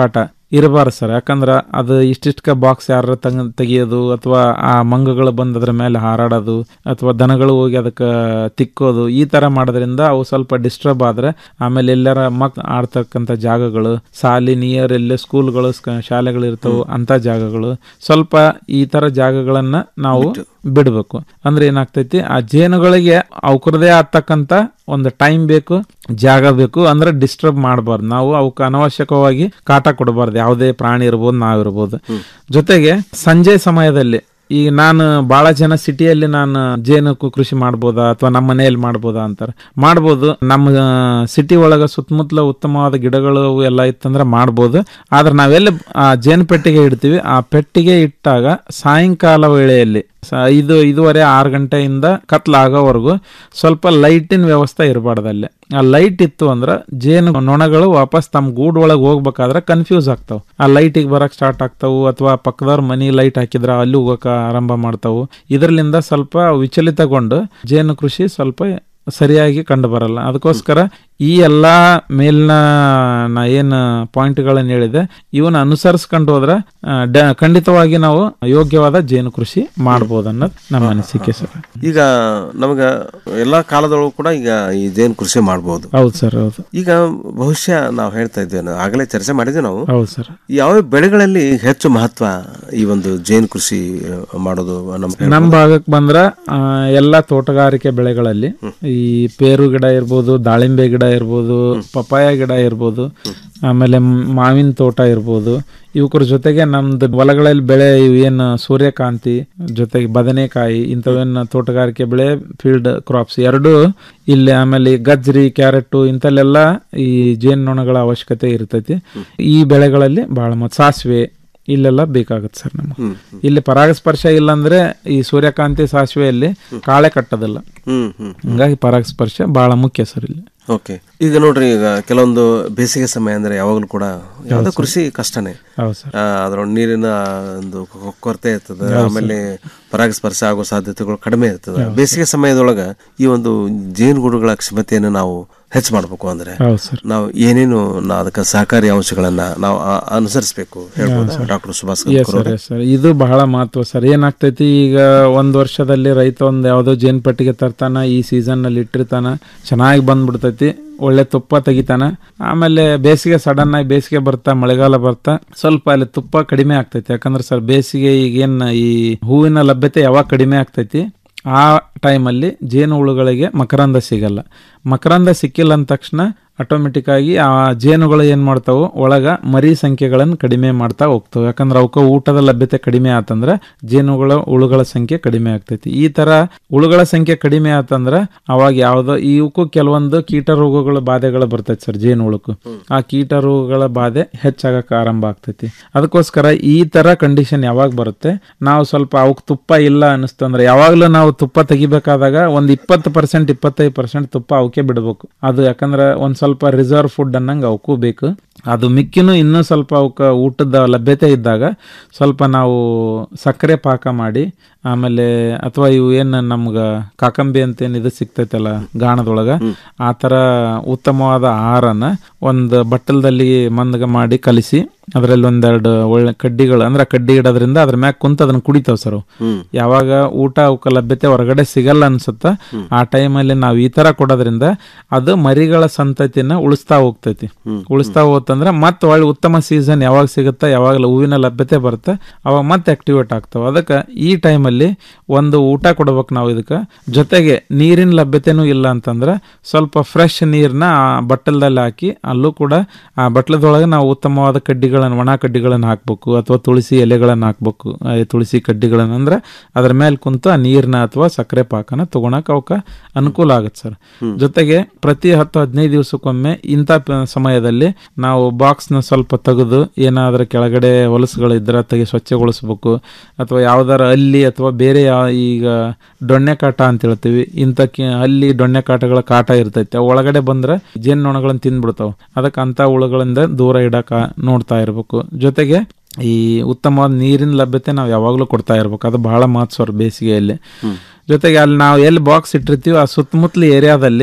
ಇರಬಾರ್ದು ಸರ್ ಯಾಕಂದ್ರೆ ಅದು ಇಷ್ಟಿಷ್ಟಕ್ಕೆ ಬಾಕ್ಸ್ ಯಾರ ತಂಗ ತೆಗಿಯೋದು ಅಥವಾ ಆ ಮಂಗಗಳು ಬಂದು ಅದ್ರ ಮೇಲೆ ಹಾರಾಡೋದು ಅಥವಾ ದನಗಳು ಹೋಗಿ ಅದಕ್ಕೆ ತಿಕ್ಕೋದು ಈ ತರ ಮಾಡೋದ್ರಿಂದ ಅವು ಸ್ವಲ್ಪ ಡಿಸ್ಟರ್ಬ್ ಆದ್ರೆ ಆಮೇಲೆ ಎಲ್ಲರ ಮಕ್ ಆಡ್ತಕ್ಕಂಥ ಜಾಗಗಳು ಸಾಲಿ ನಿಯರ್ ಎಲ್ಲೇ ಸ್ಕೂಲ್ಗಳು ಸ್ಕ- ಶಾಲೆಗಳು ಇರ್ತವು ಅಂತ ಜಾಗಗಳು ಸ್ವಲ್ಪ ಈ ತರ ಜಾಗಗಳನ್ನ ನಾವು ಬಿಡ್ಬೇಕು ಅಂದ್ರೆ ಏನಾಗ್ತೈತಿ ಆ ಜೇನುಗಳಿಗೆ ಅವಕ್ರದೇ ಆಗ್ತಕ್ಕಂತ ಒಂದು ಟೈಮ್ ಬೇಕು ಜಾಗ ಬೇಕು ಅಂದ್ರೆ ಡಿಸ್ಟರ್ಬ್ ಮಾಡಬಾರ್ದು ನಾವು ಅವಕ್ಕೆ ಅನವಶ್ಯಕವಾಗಿ ಕಾಟ ಕೊಡಬಾರ್ದು ಯಾವುದೇ ಪ್ರಾಣಿ ಇರ್ಬೋದು ನಾವಿರ್ಬೋದು ಜೊತೆಗೆ ಸಂಜೆ ಸಮಯದಲ್ಲಿ ಈಗ ನಾನು ಬಹಳ ಜನ ಸಿಟಿಯಲ್ಲಿ ನಾನು ಜೇನು ಕು- ಕೃಷಿ ಮಾಡ್ಬೋದಾ ಅಥವಾ ನಮ್ಮ ಮನೆಯಲ್ಲಿ ಮಾಡ್ಬೋದಾ ಅಂತಾರೆ ಮಾಡ್ಬೋದು ನಮ್ಮ ಸಿಟಿ ಒಳಗ ಸುತ್ತಮುತ್ತಲ ಉತ್ತಮವಾದ ಗಿಡಗಳು ಅವು ಎಲ್ಲ ಇತ್ತಂದ್ರೆ ಮಾಡ್ಬೋದು ಆದ್ರೆ ನಾವೆಲ್ಲಿ ಆ ಜೇನು ಪೆಟ್ಟಿಗೆ ಇಡ್ತೀವಿ ಆ ಪೆಟ್ಟಿಗೆ ಇಟ್ಟಾಗ ಸಾಯಂಕಾಲ ವೇಳೆಯಲ್ಲಿ ಸ- ಐದು ಐದೂವರೆ ಆರು ಗಂಟೆಯಿಂದ ಕತ್ಲಾಗೋವರೆಗೂ ಸ್ವಲ್ಪ ಲೈಟಿನ ವ್ಯವಸ್ಥೆ ಇರಬಾರ್ದು ಅಲ್ಲಿ ಆ ಲೈಟ್ ಇತ್ತು ಅಂದ್ರೆ ಜೇನು ನೊಣಗಳು ವಾಪಸ್ ತಮ್ಮ ಗೂಡ್ ಒಳಗೆ ಹೋಗ್ಬೇಕಾದ್ರೆ ಕನ್ಫ್ಯೂಸ್ ಆಗ್ತಾವ ಆ ಲೈಟಿಗೆ ಬರಕ್ ಸ್ಟಾರ್ಟ್ ಆಗ್ತಾವು ಅಥವಾ ಪಕ್ಕದವ್ರ ಮನಿ ಲೈಟ್ ಹಾಕಿದ್ರ ಅಲ್ಲಿ ಹೋಗಕ ಆರಂಭ ಮಾಡ್ತಾವು ಇದರಿಂದ ಸ್ವಲ್ಪ ವಿಚಲಿತಗೊಂಡು ಜೇನು ಕೃಷಿ ಸ್ವಲ್ಪ ಸರಿಯಾಗಿ ಕಂಡು ಬರಲ್ಲ ಅದಕ್ಕೋಸ್ಕರ ಈ ಎಲ್ಲಾ ಮೇಲಿನ ನಾ ಏನು ಪಾಯಿಂಟ್ಗಳನ್ನು ಹೇಳಿದೆ ಇವನ್ನ ಅನುಸರಿಸ್ಕೊಂಡು ಹೋದ್ರೆ ಆ, ಡ- ಖಂಡಿತವಾಗಿ ನಾವು ಯೋಗ್ಯವಾದ ಜೇನು ಕೃಷಿ ಮಾಡ್ಬೋದು ಅನ್ನೋದು ನಮ್ಮ ಅನಿಸಿಕೆ ಸರ್ ಈಗ ನಮಗ ಎಲ್ಲಾ ಕಾಲದೊಳಗೂ ಕೂಡ ಈಗ ಈ ಜೇನು ಕೃಷಿ ಮಾಡಬಹುದು ಹೌದು ಸರ್ ಹೌದು ಈಗ ಬಹುಶಃ ನಾವು ಹೇಳ್ತಾ ಇದ್ವಿ ನಾವು ಆಗಲೇ ಚರ್ಚೆ ಮಾಡಿದ್ವಿ ನಾವು ಹೌದು ಸರ್ ಯಾವ ಬೆಳೆಗಳಲ್ಲಿ ಹೆಚ್ಚು ಮಹತ್ವ ಈ ಒಂದು ಜೇನು ಕೃಷಿ ಮಾಡೋದು ನಮ್ಮ ನಮ್ಮ ಭಾಗಕ್ಕೆ ಬಂದ್ರ ಆ, ಎಲ್ಲಾ ತೋಟಗಾರಿಕೆ ಬೆಳೆಗಳಲ್ಲಿ ಈ ಪೇರು ಗಿಡ ಇರ್ಬೋದು ದಾಳಿಂಬೆ ಗಿಡ ಇರ್ಬೋದು ಪಪಾಯ ಗಿಡ ಇರ್ಬೋದು ಆಮೇಲೆ ಮ್- ಮಾವಿನ ತೋಟ ಇರ್ಬೋದು ಇವಕ್ರ ಜೊತೆಗೆ ನಮ್ದು ಹೊಲಗಳಲ್ಲಿ ಬೆಳೆ ಇವು ಏನು ಸೂರ್ಯಕಾಂತಿ ಜೊತೆಗೆ ಬದನೆಕಾಯಿ ಇಂಥವೇನು ತೋಟಗಾರಿಕೆ ಬೆಳೆ ಫೀಲ್ಡ್ ಕ್ರಾಪ್ಸ್ ಎರಡು ಇಲ್ಲಿ ಆಮೇಲೆ ಈ ಗಜ್ರಿ ಕ್ಯಾರೆಟ್ ಇಂಥಲ್ಲೆಲ್ಲ ಈ ಜೇನುನೊಣಗಳ ಅವಶ್ಯಕತೆ ಇರ್ತೈತಿ ಈ ಬೆಳೆಗಳಲ್ಲಿ ಬಹಳ ಮತ್ ಸಾಸಿವೆ ಇಲ್ಲೆಲ್ಲ ಬೇಕಾಗುತ್ತೆ ಸರ್ ನಮಗೆ ಇಲ್ಲಿ ಪರಾಗಸ್ಪರ್ಶ ಇಲ್ಲಾಂದ್ರೆ ಈ ಸೂರ್ಯಕಾಂತಿ ಸಾಸಿವೆಯಲ್ಲಿ ಕಾಳೆ ಕಟ್ಟೋದಿಲ್ಲ ಹ್ಮ್ ಹ್ಮ್ ಹಂಗಾಗಿ ಪರಾಗಸ್ಪರ್ಶ ಬಹಳ ಮುಖ್ಯ ಸರ್ ಇಲ್ಲಿ ಓಕೆ ಈಗ ನೋಡ್ರಿ ಈಗ ಕೆಲವೊಂದು ಬೇಸಿಗೆ ಸಮಯ ಅಂದ್ರೆ ಯಾವಾಗಲೂ ಕೂಡ ಯಾವ್ದೋ ಕೃಷಿ ಕಷ್ಟನೇ ಹೌದು ಸರ್ ಆ, ಅದ್ರೊಳಗೆ ನೀರಿನ ಒಂದು ಕೊ- ಕೊರತೆ ಇರ್ತದೆ ಹೌದು ಆಮೇಲೆ ಪರಾಗಸ್ಪರ್ಶ ಆಗೋ ಸಾಧ್ಯತೆಗಳು ಕಡಿಮೆ ಇರ್ತದೆ ಬೇಸಿಗೆ ಸಮಯದೊಳಗ ಈ ಒಂದು ಜೇನುಗೂಡುಗಳ ಕ್ಷಮತೆಯನ್ನು ನಾವು ಹೆಚ್ಚು ಮಾಡ್ಬೇಕು ಅಂದ್ರೆ ಹೌದು ಸರ್ ನಾವು ಏನೇನು ನಾ ಅದಕ್ಕೆ ಸಹಕಾರಿ ಅಂಶಗಳನ್ನ ನಾವು ಆ- ಅನುಸರಿಸಬೇಕು ಹೇಳ್ಬೋದಾ doctor Subhash yes sir yes sir ಇದು ಬಹಳ ಮಹತ್ವ ಸರ್ ಏನಾಗ್ತೈತಿ ಈಗ ಒಂದ್ ವರ್ಷದಲ್ಲಿ ರೈತ ಒಂದ್ ಯಾವ್ದೋ ಜೇನ್ ಪೆಟ್ಟಿಗೆ ತರ್ತಾನ ಈ ಸೀಸನ್ ನಲ್ಲಿ ಇಟ್ಟಿರ್ತಾನ ಚೆನ್ನಾಗಿ ಬಂದ್ಬಿಡ್ತೈತಿ ಒಳ್ಳೆ ತುಪ್ಪ ತೆಗಿತಾನ ಆಮೇಲೆ ಬೇಸಿಗೆ ಸಡನ್ ಆಗಿ ಬೇಸಿಗೆ ಬರ್ತಾ ಮಳೆಗಾಲ ಬರ್ತಾ ಸ್ವಲ್ಪ ಅಲ್ಲಿ ತುಪ್ಪ ಕಡಿಮೆ ಆಗ್ತೈತಿ ಯಾಕಂದ್ರೆ ಸರ್ ಬೇಸಿಗೆ ಈಗೇನ್ ಈ ಹೂವಿನ ಲಭ್ಯತೆ ಯಾವಾಗ ಕಡಿಮೆ ಆಗ್ತೈತಿ ಆ ಟೈಮಲ್ಲಿ ಜೇನು ಹುಳುಗಳಿಗೆ ಮಕರಂದ ಸಿಗಲ್ಲ ಮಕರಂದ ಸಿಕ್ಕಿಲ್ಲ ಅಂದ ತಕ್ಷಣ ಆಟೋಮೆಟಿಕ್ ಆಗಿ ಆ ಜೇನುಗಳು ಏನ್ ಮಾಡ್ತಾವು ಒಳಗ ಮರಿ ಸಂಖ್ಯೆಗಳನ್ನು ಕಡಿಮೆ ಮಾಡ್ತಾ ಹೋಗ್ತಾವೆ ಯಾಕಂದ್ರೆ ಅವಕ್ಕೆ ಊಟದ ಲಭ್ಯತೆ ಕಡಿಮೆ ಆತಂದ್ರೆ ಜೇನುಗಳ ಹುಳುಗಳ ಸಂಖ್ಯೆ ಕಡಿಮೆ ಆಗ್ತೈತಿ ಈ ತರ ಹುಳುಗಳ ಸಂಖ್ಯೆ ಕಡಿಮೆ ಆತಂದ್ರ ಅವಾಗ ಯಾವ್ದೋ ಇವಕ್ಕೂ ಕೆಲವೊಂದು ಕೀಟ ರೋಗಗಳ ಬಾಧೆಗಳು ಬರ್ತೈತಿ ಸರ್ ಜೇನು ಹುಳಕ್ಕೂ ಆ ಕೀಟ ರೋಗಗಳ ಬಾಧೆ ಹೆಚ್ಚಾಗಕ್ಕೆ ಆರಂಭ ಆಗ್ತೈತಿ ಅದಕ್ಕೋಸ್ಕರ ಈ ತರ ಕಂಡೀಷನ್ ಯಾವಾಗ ಬರುತ್ತೆ ನಾವು ಸ್ವಲ್ಪ ಅವಕ್ಕೆ ತುಪ್ಪ ಇಲ್ಲ ಅನಿಸ್ತಂದ್ರೆ ಯಾವಾಗಲೂ ನಾವು ತುಪ್ಪ ತೆಗಿಬೇಕಾದಾಗ ಒಂದ್ ಇಪ್ಪತ್ತು ಪರ್ಸೆಂಟ್ ಇಪ್ಪತ್ತೈದು ಪರ್ಸೆಂಟ್ ತುಪ್ಪ ಅವಕ್ಕೆ ಬಿಡಬೇಕು ಅದು ಯಾಕಂದ್ರೆ ಒಂದ್ ಸ್ವಲ್ಪ ರಿಸರ್ವ್ ಫುಡ್ ಅನ್ನಂಗೆ ಅವಕ್ಕೂ ಬೇಕು ಅದು ಮಿಕ್ಕಿನೂ ಇನ್ನೂ ಸ್ವಲ್ಪ ಅವಕ್ಕೆ ಊಟದ ಲಭ್ಯತೆ ಇದ್ದಾಗ ಸ್ವಲ್ಪ ನಾವು ಸಕ್ಕರೆ ಪಾಕ ಮಾಡಿ ಆಮೇಲೆ ಅಥವಾ ಇವು ಏನು ನಮ್ಗೆ ಕಾಕಂಬಿ ಅಂತ ಏನು ಇದು ಸಿಗ್ತೈತಲ್ಲ ಗಾಣದೊಳಗ ಆ ಥರ ಉತ್ತಮವಾದ ಆಹಾರನ ಒಂದು ಬಟ್ಟಲದಲ್ಲಿ ಮಂದಗ ಮಾಡಿ ಕಲಿಸಿ ಅದರಲ್ಲಿ ಒಂದೆರಡು ಒಳ್ಳೆ ಕಡ್ಡಿಗಳು ಅಂದ್ರೆ ಕಡ್ಡಿ ಇಡೋದ್ರಿಂದ ಅದ್ರ ಮ್ಯಾಗ ಕುಂತ ಅದನ್ನ ಕುಡಿತಾವ್ ಸರ್ ಅವು. ಯಾವಾಗ ಊಟ ಅವಕ್ಕೆ ಲಭ್ಯತೆ ಹೊರಗಡೆ ಸಿಗಲ್ಲ ಅನ್ಸುತ್ತ ಆ ಟೈಮಲ್ಲಿ ನಾವು ಈ ತರ ಕೊಡೋದ್ರಿಂದ ಅದು ಮರಿಗಳ ಸಂತತಿನ ಉಳಿಸ್ತಾ ಹೋಗ್ತೈತಿ ಉಳಿಸ್ತಾ ಹೋತಂದ್ರೆ ಮತ್ತೆ ಒಳ್ಳೆ ಉತ್ತಮ ಸೀಸನ್ ಯಾವಾಗ ಸಿಗುತ್ತಾ ಯಾವಾಗ ಹೂವಿನ ಲಭ್ಯತೆ ಬರುತ್ತೆ ಅವಾಗ ಮತ್ತೆ ಆಕ್ಟಿವೇಟ್ ಆಗ್ತಾವ ಅದಕ್ಕೆ ಈ ಟೈಮಲ್ಲಿ ಒಂದು ಊಟ ಕೊಡ್ಬೇಕು ನಾವು ಇದಕ್ಕೆ ಜೊತೆಗೆ ನೀರಿನ ಲಭ್ಯತೆನೂ ಇಲ್ಲ ಅಂತಂದ್ರೆ ಸ್ವಲ್ಪ ಫ್ರೆಶ್ ನೀರ್ನ ಆ ಬಟ್ಟಲದಲ್ಲಿ ಹಾಕಿ ಅಲ್ಲೂ ಕೂಡ ಆ ಬಟ್ಲದೊಳಗೆ ನಾವು ಉತ್ತಮವಾದ ಕಡ್ಡಿಗಳನ್ನು ಒಣ ಕಡ್ಡಿಗಳನ್ನು ಹಾಕ್ಬೇಕು ಅಥವಾ ತುಳಸಿ ಎಲೆಗಳನ್ನು ಹಾಕ್ಬೇಕು ಆ ತುಳಸಿ ಕಡ್ಡಿಗಳನ್ನು ಅಂದ್ರೆ ಅದ್ರ ಮೇಲೆ ಕುಂತು ಆ ನೀರ್ನ ಅಥವಾ ಸಕ್ಕರೆ ಪಾಕನ ತಗೊಳಕ್ ಅವಕ್ಕ ಅನುಕೂಲ ಆಗುತ್ತೆ ಸರ್ ಜೊತೆಗೆ ಪ್ರತಿ ಹತ್ತು ಹದಿನೈದು ದಿವಸಕ್ಕೊಮ್ಮೆ ಇಂಥ ಪ- ಸಮಯದಲ್ಲಿ ನಾವು ಬಾಕ್ಸ್ನ ಸ್ವಲ್ಪ ತೆಗೆದು ಏನಾದ್ರ ಕೆಳಗಡೆ ಹೊಲಸುಗಳು ಇದ್ರೆ ತೆಗೆ ಸ್ವಚ್ಛಗೊಳಿಸ್ಬೇಕು ಅಥವಾ ಯಾವ್ದಾರ ಅಲ್ಲಿ ಅಥವಾ ಬೇರೆ ಯಾವ ಈಗ ಡೊಣ್ಣೆ ಕಾಟ ಅಂತ ಹೇಳ್ತೀವಿ ಇಂಥ ಕಿ- ಅಲ್ಲಿ ಡೊಣ್ಣೆ ಕಾಟಗಳ ಕಾಟ ಇರ್ತೈತೆ ಅವು ಒಳಗಡೆ ಬಂದ್ರೆ ಜೇನು ನೊಣಗಳನ್ನ ತಿಂದ್ಬಿಡ್ತಾವ ಅದಕ್ಕೆ ಅಂತ ಹುಳುಗಳಿಂದ ದೂರ ಇಡಕ ನೋಡ್ತಾ ಇರ್ಬೇಕು ಜೊತೆಗೆ ಈ ಉತ್ತಮವಾದ ನೀರಿನ ಲಭ್ಯತೆ ನಾವು ಯಾವಾಗಲೂ ಕೊಡ್ತಾ ಇರ್ಬೇಕು ಅದು ಬಹಳ ಮಹತ್ವ ಬೇಸಿಗೆಯಲ್ಲಿ ಜೊತೆಗೆ ಅಲ್ಲಿ ನಾವು ಎಲ್ಲಿ ಬಾಕ್ಸ್ ಇಟ್ಟಿರ್ತೀವಿ ಆ ಸುತ್ತಮುತ್ತಲ ಏರಿಯಾದಲ್ಲಿ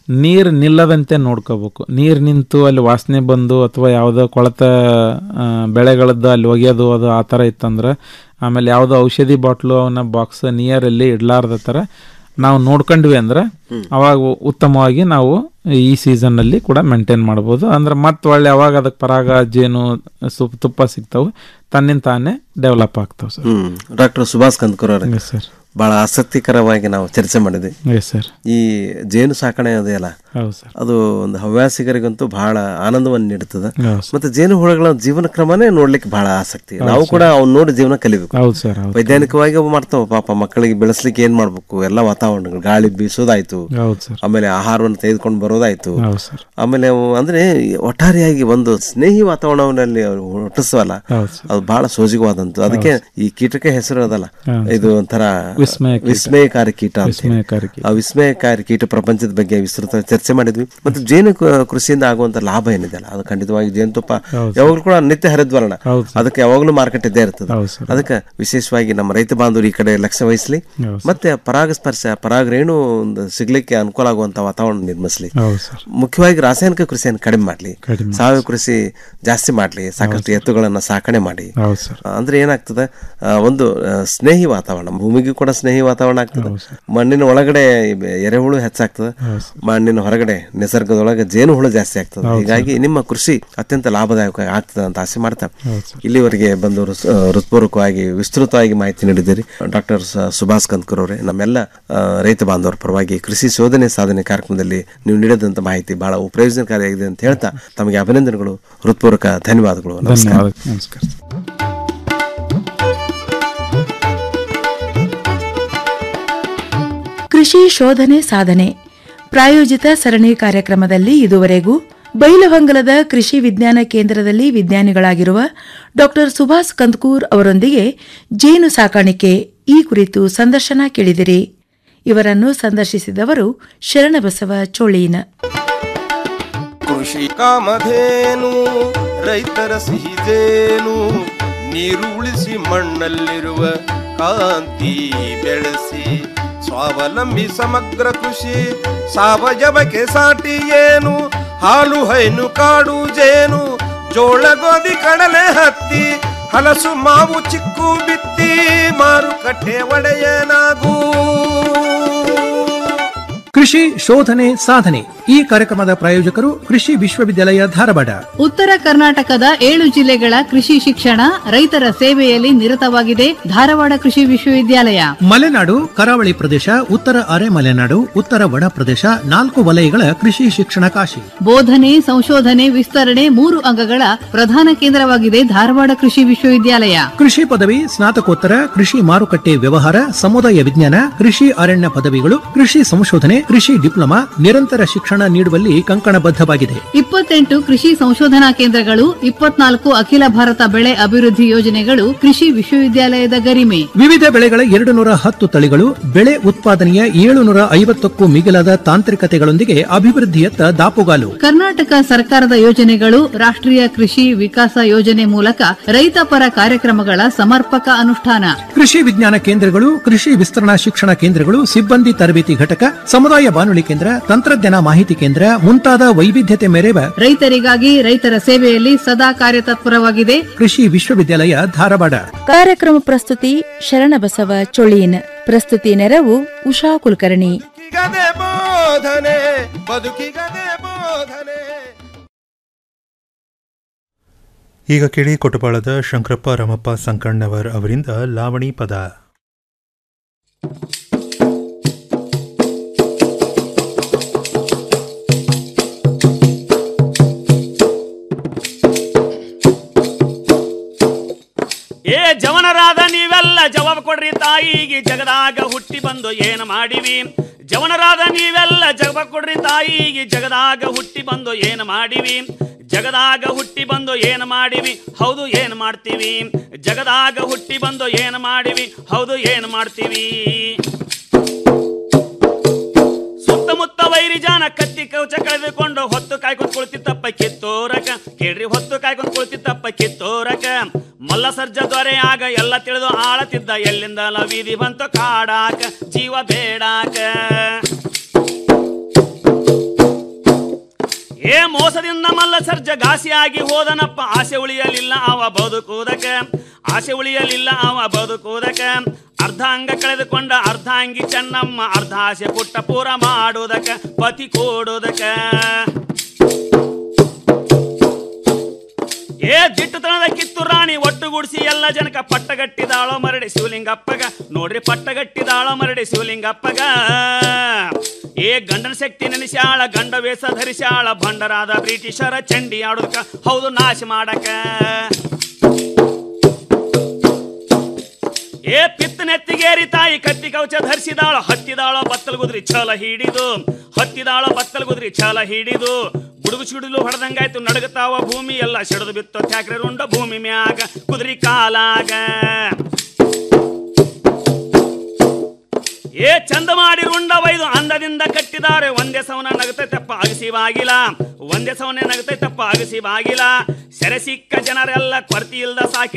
ನೀರು ನಿಲ್ಲದಂತೆ ನೋಡ್ಕೋಬೇಕು ನೀರು ನಿಂತು ಅಲ್ಲಿ ವಾಸನೆ ಬಂದು ಅಥವಾ ಯಾವುದೋ ಕೊಳತ ಆ, ಬೆಳೆಗಳದ್ದು ಅಲ್ಲಿ ಒಗೆಯೋದು ಅದು ಆ ಥರ ಇತ್ತಂದ್ರೆ ಆಮೇಲೆ ಯಾವುದೋ ಔಷಧಿ ಬಾಟ್ಲು ಅವನ್ನ ಬಾಕ್ಸ್ ನಿಯರಲ್ಲಿ ಇಡಲಾರ್ದ ಥರ ನಾವು ನೋಡ್ಕೊಂಡ್ವಿ ಅಂದ್ರೆ ಅವಾಗ ಉತ್ತಮವಾಗಿ ನಾವು ಈ ಸೀಸನ್ನಲ್ಲಿ ಕೂಡ ಮೇಂಟೈನ್ ಮಾಡ್ಬೋದು ಅಂದ್ರೆ ಮತ್ತೆ ಒಳ್ಳೆ ಅವಾಗ ಅದಕ್ಕೆ ಪರಾಗ ಜೇನು ಸುಪ್ ತುಪ್ಪ ಸಿಗ್ತಾವೆ ತನ್ನಿಂದ ತಾನೇ ಡೆವಲಪ್ ಆಗ್ತಾವೆ ಸರ್ ಹ್ಮ್ ಡಾಕ್ಟರ್ ಸುಭಾಷ್ ಕಂದ್ಕೂರ್ ಅವರೇ ಸರ್ ಬಹಳ ಆಸಕ್ತಿಕರವಾಗಿ ನಾವು ಚರ್ಚೆ ಮಾಡಿದ್ವಿ ಎಸ್ ಸರ್ ಈ ಜೇನು ಸಾಕಣೆ ಅದೆಯಲ್ಲ ಹೌದು ಸರ್ ಅದು ಒಂದು ಹವ್ಯಾಸಿಗರಿಗಂತೂ ಬಹಳ ಆನಂದವನ್ನು ನೀಡುತ್ತದೆ ಹೌದು ಸರ್. ಮತ್ತೆ ಜೇನು ಹುಳಗಳ ಜೀವನ ಕ್ರಮನೇ ನೋಡ್ಲಿಕ್ಕೆ ಬಹಳ ಆಸಕ್ತಿ ಹೌದು ನಾವು ಸರ್. ಕೂಡ ಅವ್ನ ನೋಡಿ ಜೀವನ ಕಲಿಬೇಕು ಹೌದು ಸರ್ ಹೌದು ವೈಜ್ಞಾನಿಕವಾಗಿ ಅವು ಮಾಡ್ತಾವ ಪಾಪ ಮಕ್ಕಳಿಗೆ ಬೆಳೆಸ್ಲಿಕ್ಕೆ ಏನ್ ಮಾಡ್ಬೇಕು ಎಲ್ಲ ವಾತಾವರಣಗಳು ಗಾಳಿ ಬೀಸೋದಾಯ್ತು ಹೌದು ಸರ್ ಆಮೇಲೆ ಆಹಾರವನ್ನು ತೆಗೆದುಕೊಂಡು ಬರೋದಾಯ್ತು ಹೌದು ಸರ್ ಆಮೇಲೆ ಅವು ಅಂದ್ರೆ ಒಟ್ಟಾರೆಯಾಗಿ ಒಂದು ಸ್ನೇಹಿ ವಾತಾವರಣದಲ್ಲಿ ಅವ್ರು ಹುಟ್ಟಿಸುವಲ್ಲ ಹೌದು ಸರ್. ಅದು ಬಹಳ ಸೋಜಿಗವಾದಂತು ಅದಕ್ಕೆ ಈ ಕೀಟಕ್ಕೆ ಹೆಸರು ಅದಲ್ಲ ಹೌದು ಇದು ಒಂಥರ ವಿಸ್ಮಯ ಕೀಟ. ವಿಸ್ಮಯಕಾರಿ ಕೀಟ ಅಂತ ಹೇಳಿ. ವಿಸ್ಮಯಕಾರಿ ಕೀಟ. ಆ ವಿಸ್ಮಯಕಾರಿ ಕೀಟ ಪ್ರಪಂಚದ ಬಗ್ಗೆ ವಿಸ್ತೃತ ಚರ್ಚೆ ಮಾಡಿದ್ವಿ ಮತ್ತು ಜೇನು ಕ- ಕೃಷಿಯಿಂದ ಆಗುವಂತ ಲಾಭ ಏನಿದೆ ಅಲ್ಲ ಅದು ಖಂಡಿತವಾಗಿ ಜೇನುತುಪ್ಪ ಹೌದು ಸರ್. ಯಾವಾಗಲೂ ಕೂಡ ನಿತ್ಯ ಹರಿದ್ವರ್ಣ ಹೌದು ಸರ್. ಅದಕ್ಕೆ ಯಾವಾಗಲೂ ಮಾರ್ಕೆಟ್ ಇದ್ದೇ ಇರ್ತದೆ ಹೌದು ಸರ್. ಅದಕ್ಕೆ ವಿಶೇಷವಾಗಿ ನಮ್ಮ ರೈತ ಬಾಂಧವರು ಈ ಕಡೆ ಲಕ್ಷ್ಯ ವಹಿಸಲಿ ಹೌದು ಸರ್. ಮತ್ತೆ ಪರಾಗಸ್ಪರ್ಶ ಪರಾಗ ರೇಣು ಒಂದು ಸಿಗ್ಲಿಕ್ಕೆ ಅನುಕೂಲ ಆಗುವಂತ ವಾತಾವರಣ ನಿರ್ಮಿಸಲಿ ಹೌದು ಸರ್ ಮುಖ್ಯವಾಗಿ ರಾಸಾಯನಿಕ ಕೃಷಿಯನ್ನು ಕಡಿಮೆ ಮಾಡಲಿ ಕಡಿಮೆ ಸಾವಯವ ಕೃಷಿ ಜಾಸ್ತಿ ಮಾಡಲಿ ಸಾಕಷ್ಟು ಎತ್ತುಗಳನ್ನ ಸಾಕಣೆ ಮಾಡಿ ಹೌದು ಸರ್ ಅಂದ್ರೆ ಏನಾಗ್ತದೆ ಆ, ಒಂದು ಆ, ಸ್ನೇಹಿ ವಾತಾವರಣ ಭೂಮಿಗೂ ಕೂಡ ಸ್ನೇಹಿ ವಾತಾವರಣ ಆಗ್ತದೆ ಮಣ್ಣಿನ ಒಳಗಡೆ ಈ ಬೆ- ಎರೆಹುಳು ಹೆಚ್ಚಾಗ್ತದೆ ಹೌದು ಸರ್. ಮಣ್ಣಿನ ಹೊರಗಡೆ ನಿಸರ್ಗದೊಳಗೆ ಜೇನು ಹುಳು ಜಾಸ್ತಿ ಆಗ್ತದೆ ಹೌದು ಹೀಗಾಗಿ ನಿಮ್ಮ ಕೃಷಿ ಅತ್ಯಂತ ಲಾಭದಾಯಕ ಆಗ್ತದೆ ಅಂತ ಆಸೆ ಮಾಡ್ತಾ ಹೌದು ಸರ್. ಇಲ್ಲಿವರೆಗೆ ಬಂದು ಹೃತ್- ಆ, ಹೃತ್ಪೂರ್ವಕವಾಗಿ ವಿಸ್ತೃತವಾಗಿ ಮಾಹಿತಿ ನೀಡಿದ್ದೀರಿ ಡಾಕ್ಟರ್ ಸುಭಾಷ್ ಕಂದ್ಕರ್ ಅವರೇ ನಮ್ಮೆಲ್ಲ ಆ, ರೈತ ಬಾಂಧವರ ಪರವಾಗಿ ಕೃಷಿ ಶೋಧನೆ ಸಾಧನೆ ಕಾರ್ಯಕ್ರಮದಲ್ಲಿ ನೀವು ನೀಡಿದಂತ ಮಾಹಿತಿ ಬಹಳ ಪ್ರಯೋಜನಕಾರಿಯಾಗಿದೆ ಅಂತ ಹೇಳ್ತಾ ತಮಗೆ ಅಭಿನಂದನೆಗಳು ಹೃತ್ಪೂರ್ವಕ ಧನ್ಯವಾದಗಳು ನಮಸ್ಕಾರ ಧನ್ಯವಾದ ನಮಸ್ಕಾರ ಕೃಷಿ ಶೋಧನೆ ಸಾಧನೆ ಪ್ರಾಯೋಜಿತ ಸರಣಿ ಕಾರ್ಯಕ್ರಮದಲ್ಲಿ ಇದುವರೆಗೂ ಬೈಲಹೊಂಗಲದ ಕೃಷಿ ವಿಜ್ಞಾನ ಕೇಂದ್ರದಲ್ಲಿ ವಿಜ್ಞಾನಿಗಳಾಗಿರುವ ಡಾಕ್ಟರ್ ಸುಭಾಷ್ ಕಂದ್ಕೂರ್ ಅವರೊಂದಿಗೆ ಜೇನು ಸಾಕಾಣಿಕೆ ಈ ಕುರಿತು ಸಂದರ್ಶನ ಕೇಳಿದಿರಿ ಇವರನ್ನು ಸಂದರ್ಶಿಸಿದವರು ಶರಣಬಸವ ಚೋಳೀನ ಕೃಷಿ ಕಾಮಧೇನು ರೈತರ ಸಿಹಿದೇನು ನೀರು ಉಳಿಸಿ ಮಣ್ಣಲ್ಲಿರುವ ಕಾಂತಿ ಬೆಳೆಸಿ ಸ್ವಾವಲಂಬಿ ಸಮಗ್ರ ಕೃಷಿ ಸಾವಯವಕ್ಕೆ ಸಾಟಿ ಏನು ಹಾಲು ಹೈನು ಕಾಡು ಜೇನು ಜೋಳ ಗೋಧಿ ಕಡಲೆ ಹತ್ತಿ ಹಲಸು ಮಾವು ಚಿಕ್ಕು ಬಿತ್ತಿ ಮಾರುಕಟ್ಟೆ ಒಡೆಯನಾಗೂ ಕೃಷಿ ಶೋಧನೆ ಸಾಧನೆ ಈ ಕಾರ್ಯಕ್ರಮದ ಪ್ರಾಯೋಜಕರು ಕೃಷಿ ವಿಶ್ವವಿದ್ಯಾಲಯ ಧಾರವಾಡ ಉತ್ತರ ಕರ್ನಾಟಕದ ಏಳು ಜಿಲ್ಲೆಗಳ ಕೃಷಿ ಶಿಕ್ಷಣ ರೈತರ ಸೇವೆಯಲ್ಲಿ ನಿರತವಾಗಿದೆ ಧಾರವಾಡ ಕೃಷಿ ವಿಶ್ವವಿದ್ಯಾಲಯ ಮಲೆನಾಡು ಕರಾವಳಿ ಪ್ರದೇಶ ಉತ್ತರ ಅರೆ ಮಲೆನಾಡು ಉತ್ತರ ಒಣ ಪ್ರದೇಶ ನಾಲ್ಕು ವಲಯಗಳ ಕೃಷಿ ಶಿಕ್ಷಣ ಕಾಶಿ ಬೋಧನೆ ಸಂಶೋಧನೆ ವಿಸ್ತರಣೆ ಮೂರು ಅಂಗಗಳ ಪ್ರಧಾನ ಕೇಂದ್ರವಾಗಿದೆ ಧಾರವಾಡ ಕೃಷಿ ವಿಶ್ವವಿದ್ಯಾಲಯ ಕೃಷಿ ಪದವಿ ಸ್ನಾತಕೋತ್ತರ ಕೃಷಿ ಮಾರುಕಟ್ಟೆ ವ್ಯವಹಾರ ಸಮುದಾಯ ವಿಜ್ಞಾನ ಕೃಷಿ ಅರಣ್ಯ ಪದವಿಗಳು ಕೃಷಿ ಸಂಶೋಧನೆ ಕೃಷಿ ಡಿಪ್ಲೊಮಾ ನಿರಂತರ ಶಿಕ್ಷಣ ನೀಡುವಲ್ಲಿ ಕಂಕಣಬದ್ಧವಾಗಿದೆ ಇಪ್ಪತ್ತೆಂಟು ಕೃಷಿ ಸಂಶೋಧನಾ ಕೇಂದ್ರಗಳು ಇಪ್ಪತ್ನಾಲ್ಕು ಅಖಿಲ ಭಾರತ ಬೆಳೆ ಅಭಿವೃದ್ಧಿ ಯೋಜನೆಗಳು ಕೃಷಿ ವಿಶ್ವವಿದ್ಯಾಲಯದ ಗರಿಮೆ ವಿವಿಧ ಬೆಳೆಗಳ ಎರಡು ನೂರ ಹತ್ತು ತಳಿಗಳು ಬೆಳೆ ಉತ್ಪಾದನೆಯ ಏಳುನೂರ ಐವತ್ತಕ್ಕೂ ಮಿಗಿಲಾದ ತಾಂತ್ರಿಕತೆಗಳೊಂದಿಗೆ ಅಭಿವೃದ್ಧಿಯತ್ತ ದಾಪುಗಾಲು ಕರ್ನಾಟಕ ಸರ್ಕಾರದ ಯೋಜನೆಗಳು ರಾಷ್ಟ್ರೀಯ ಕೃಷಿ ವಿಕಾಸ ಯೋಜನೆ ಮೂಲಕ ರೈತ ಪರ ಕಾರ್ಯಕ್ರಮಗಳ ಸಮರ್ಪಕ ಅನುಷ್ಠಾನ ಕೃಷಿ ವಿಜ್ಞಾನ ಕೇಂದ್ರಗಳು ಕೃಷಿ ವಿಸ್ತರಣಾ ಶಿಕ್ಷಣ ಕೇಂದ್ರಗಳು ಸಿಬ್ಬಂದಿ ತರಬೇತಿ ಘಟಕ ಸಮುದಾಯ ಬಾನುಲಿ ಕೇಂದ್ರ ತಂತ್ರಜ್ಞಾನ ಮಾಹಿತಿ ಕೇಂದ್ರ ಮುಂತಾದ ವೈವಿಧ್ಯತೆ ಮೆರೆವ ರೈತರಿಗಾಗಿ ರೈತರ ಸೇವೆಯಲ್ಲಿ ಸದಾ ಕಾರ್ಯತತ್ಪರವಾಗಿದೆ ಕೃಷಿ ವಿಶ್ವವಿದ್ಯಾಲಯ ಧಾರವಾಡ ಕಾರ್ಯಕ್ರಮ ಪ್ರಸ್ತುತಿ ಶರಣಬಸವ ಚೊಳೀನ್ ಪ್ರಸ್ತುತಿ ನೆರವು ಉಷಾ ಕುಲಕರ್ಣಿ ಬದುಕಿಗದೆ ಬೋಧನೆ ಬದುಕಿಗದೆ ಬೋಧನೆ ಈಗ ಕೇಳಿ ಕೊಟಪಾಳದ ಶಂಕರಪ್ಪ ರಾಮಪ್ಪ ಸಂಕಣ್ಣವರ್ ಅವರಿಂದ ಲಾವಣಿ ಪದ ಏ ಜವನರಾದ ನೀವೆಲ್ಲ ಜವಾಬ್ ಕೊಡ್ರಿ ತಾಯಿಗೆ ಜಗದಾಗ ಹುಟ್ಟಿ ಬಂದು ಏನು ಮಾಡಿವಿ ಜವನರಾದ ನೀವೆಲ್ಲ ಜವಾಬ್ ಕೊಡ್ರಿ ತಾಯಿಗೆ ಜಗದಾಗ ಹುಟ್ಟಿ ಬಂದು ಏನು ಮಾಡಿವಿ ಜಗದಾಗ ಹುಟ್ಟಿ ಬಂದು ಏನು ಮಾಡಿವಿ ಹೌದು ಏನು ಮಾಡ್ತೀವಿ ಜಗದಾಗ ಹುಟ್ಟಿ ಬಂದು ಏನು ಮಾಡಿವಿ ಹೌದು ಏನು ಮಾಡ್ತೀವಿ ಸುತ್ತಮುತ್ತ ವೈರಿ ಜಾನ ಕತ್ತಿ ಕವಚ ಕಳೆದುಕೊಂಡು ಹೊತ್ತು ಕಾಯ್ಕೊಂಡು ಕುಳಿತಿತ್ತಪ್ಪ ಕಿತ್ತೋರಕ ಕೇಳ್ರಿ ಹೊತ್ತು ಕಾಯ್ಕೊಂಡು ಕುಳಿತಿತ್ತಪ್ಪ ಕಿತ್ತೋರಕ ಮಲ್ಲ ಸರ್ಜ ದೊರೆ ಆಗ ಎಲ್ಲ ತಿಳಿದು ಆಳತಿದ್ದ ಎಲ್ಲಿಂದಲ ಬೀದಿ ಬಂತು ಕಾಡಾಕ ಜೀವ ಬೇಡಾಕ ಏ ಮೋಸದಿಂದ ಮಲ್ಲ ಸರ್ಜ ಘಾಸಿಯಾಗಿ ಹೋದನಪ್ಪ ಆಸೆ ಉಳಿಯಲಿಲ್ಲ ಅವ ಬದುಕುವುದಕ ಆಸೆ ಉಳಿಯಲಿಲ್ಲ ಅವ ಬದುಕುವುದಕ ಅರ್ಧಾಂಗ ಕಳೆದುಕೊಂಡ ಅರ್ಧಾಂಗಿ ಚೆನ್ನಮ್ಮ ಅರ್ಧ ಆಸೆ ಪುಟ್ಟ ಪೂರ ಮಾಡುವುದಕ ಪತಿ ಕೊಡುವುದಕ ಏ ದಿಟ್ಟತನದ ಕಿತ್ತು ರಾಣಿ ಒಟ್ಟುಗೂಡಿಸಿ ಎಲ್ಲ ಜನಕ ಪಟ್ಟಗಟ್ಟಿದಾಳೋ ಮರಡಿ ಶಿವಲಿಂಗಪ್ಪಗ ನೋಡ್ರಿ ಪಟ್ಟಗಟ್ಟಿದಾಳೋ ಮರಡಿ ಶಿವಲಿಂಗಪ್ಪಗ ಏ ಗಂಡನ ಶಕ್ತಿ ನೆನೆಸ್ಯಾಳ ಗಂಡ ವೇಷ ಧರಿಸ್ಯಾಳ ಭಂಡರಾದ ಬ್ರಿಟಿಷರ ಚಂಡಿ ಆಡೋದಕ್ಕ ಹೌದು ನಾಶ ಮಾಡಕ ಏ ಪಿತ್ತ ನೆತ್ತಿಗೇರಿ ತಾಯಿ ಕತ್ತಿ ಕವಚ ಧರಿಸಿದಾಳ ಹತ್ತಿದಾಳ ಬತ್ತಲ್ ಗುದ್ರಿ ಛಲ ಹಿಡಿದು ಹತ್ತಿದಾಳ ಬತ್ತಲ್ ಗುದ್ರಿ ಛಲ ಹಿಡಿದು ಗುಡುಗು ಸಿಡಿಲು ಹೊಡೆದಂಗಾಯ್ತು ನಡಗತಾವ ಭೂಮಿ ಎಲ್ಲ ಸಿಡಿದು ಬಿತ್ತು ತ್ಯಾಕ್ರೆ ರುಂಡ ಭೂಮಿ ಮ್ಯಾಗ ಕುದುರಿ ಕಾಲಾಗ ಏ ಚಂದ ಮಾಡಿ ರುಂಡ ವೈದು ಅಂದದಿಂದ ಕಟ್ಟಿದ್ದಾರೆ ಒಂದೇ ಸವನ ನಗತೈತಪ್ಪ ಅಗಸಿ ಬಾಗಿಲ ಒಂದೇ ಸವನೆ ನಗತೈತಪ್ಪ ಅಗಸಿ ಬಾಗಿಲ ಸೆರೆ ಸಿಕ್ಕ ಜನರೆಲ್ಲ ಕೊರತಿ ಇಲ್ದ ಸಾಕಿ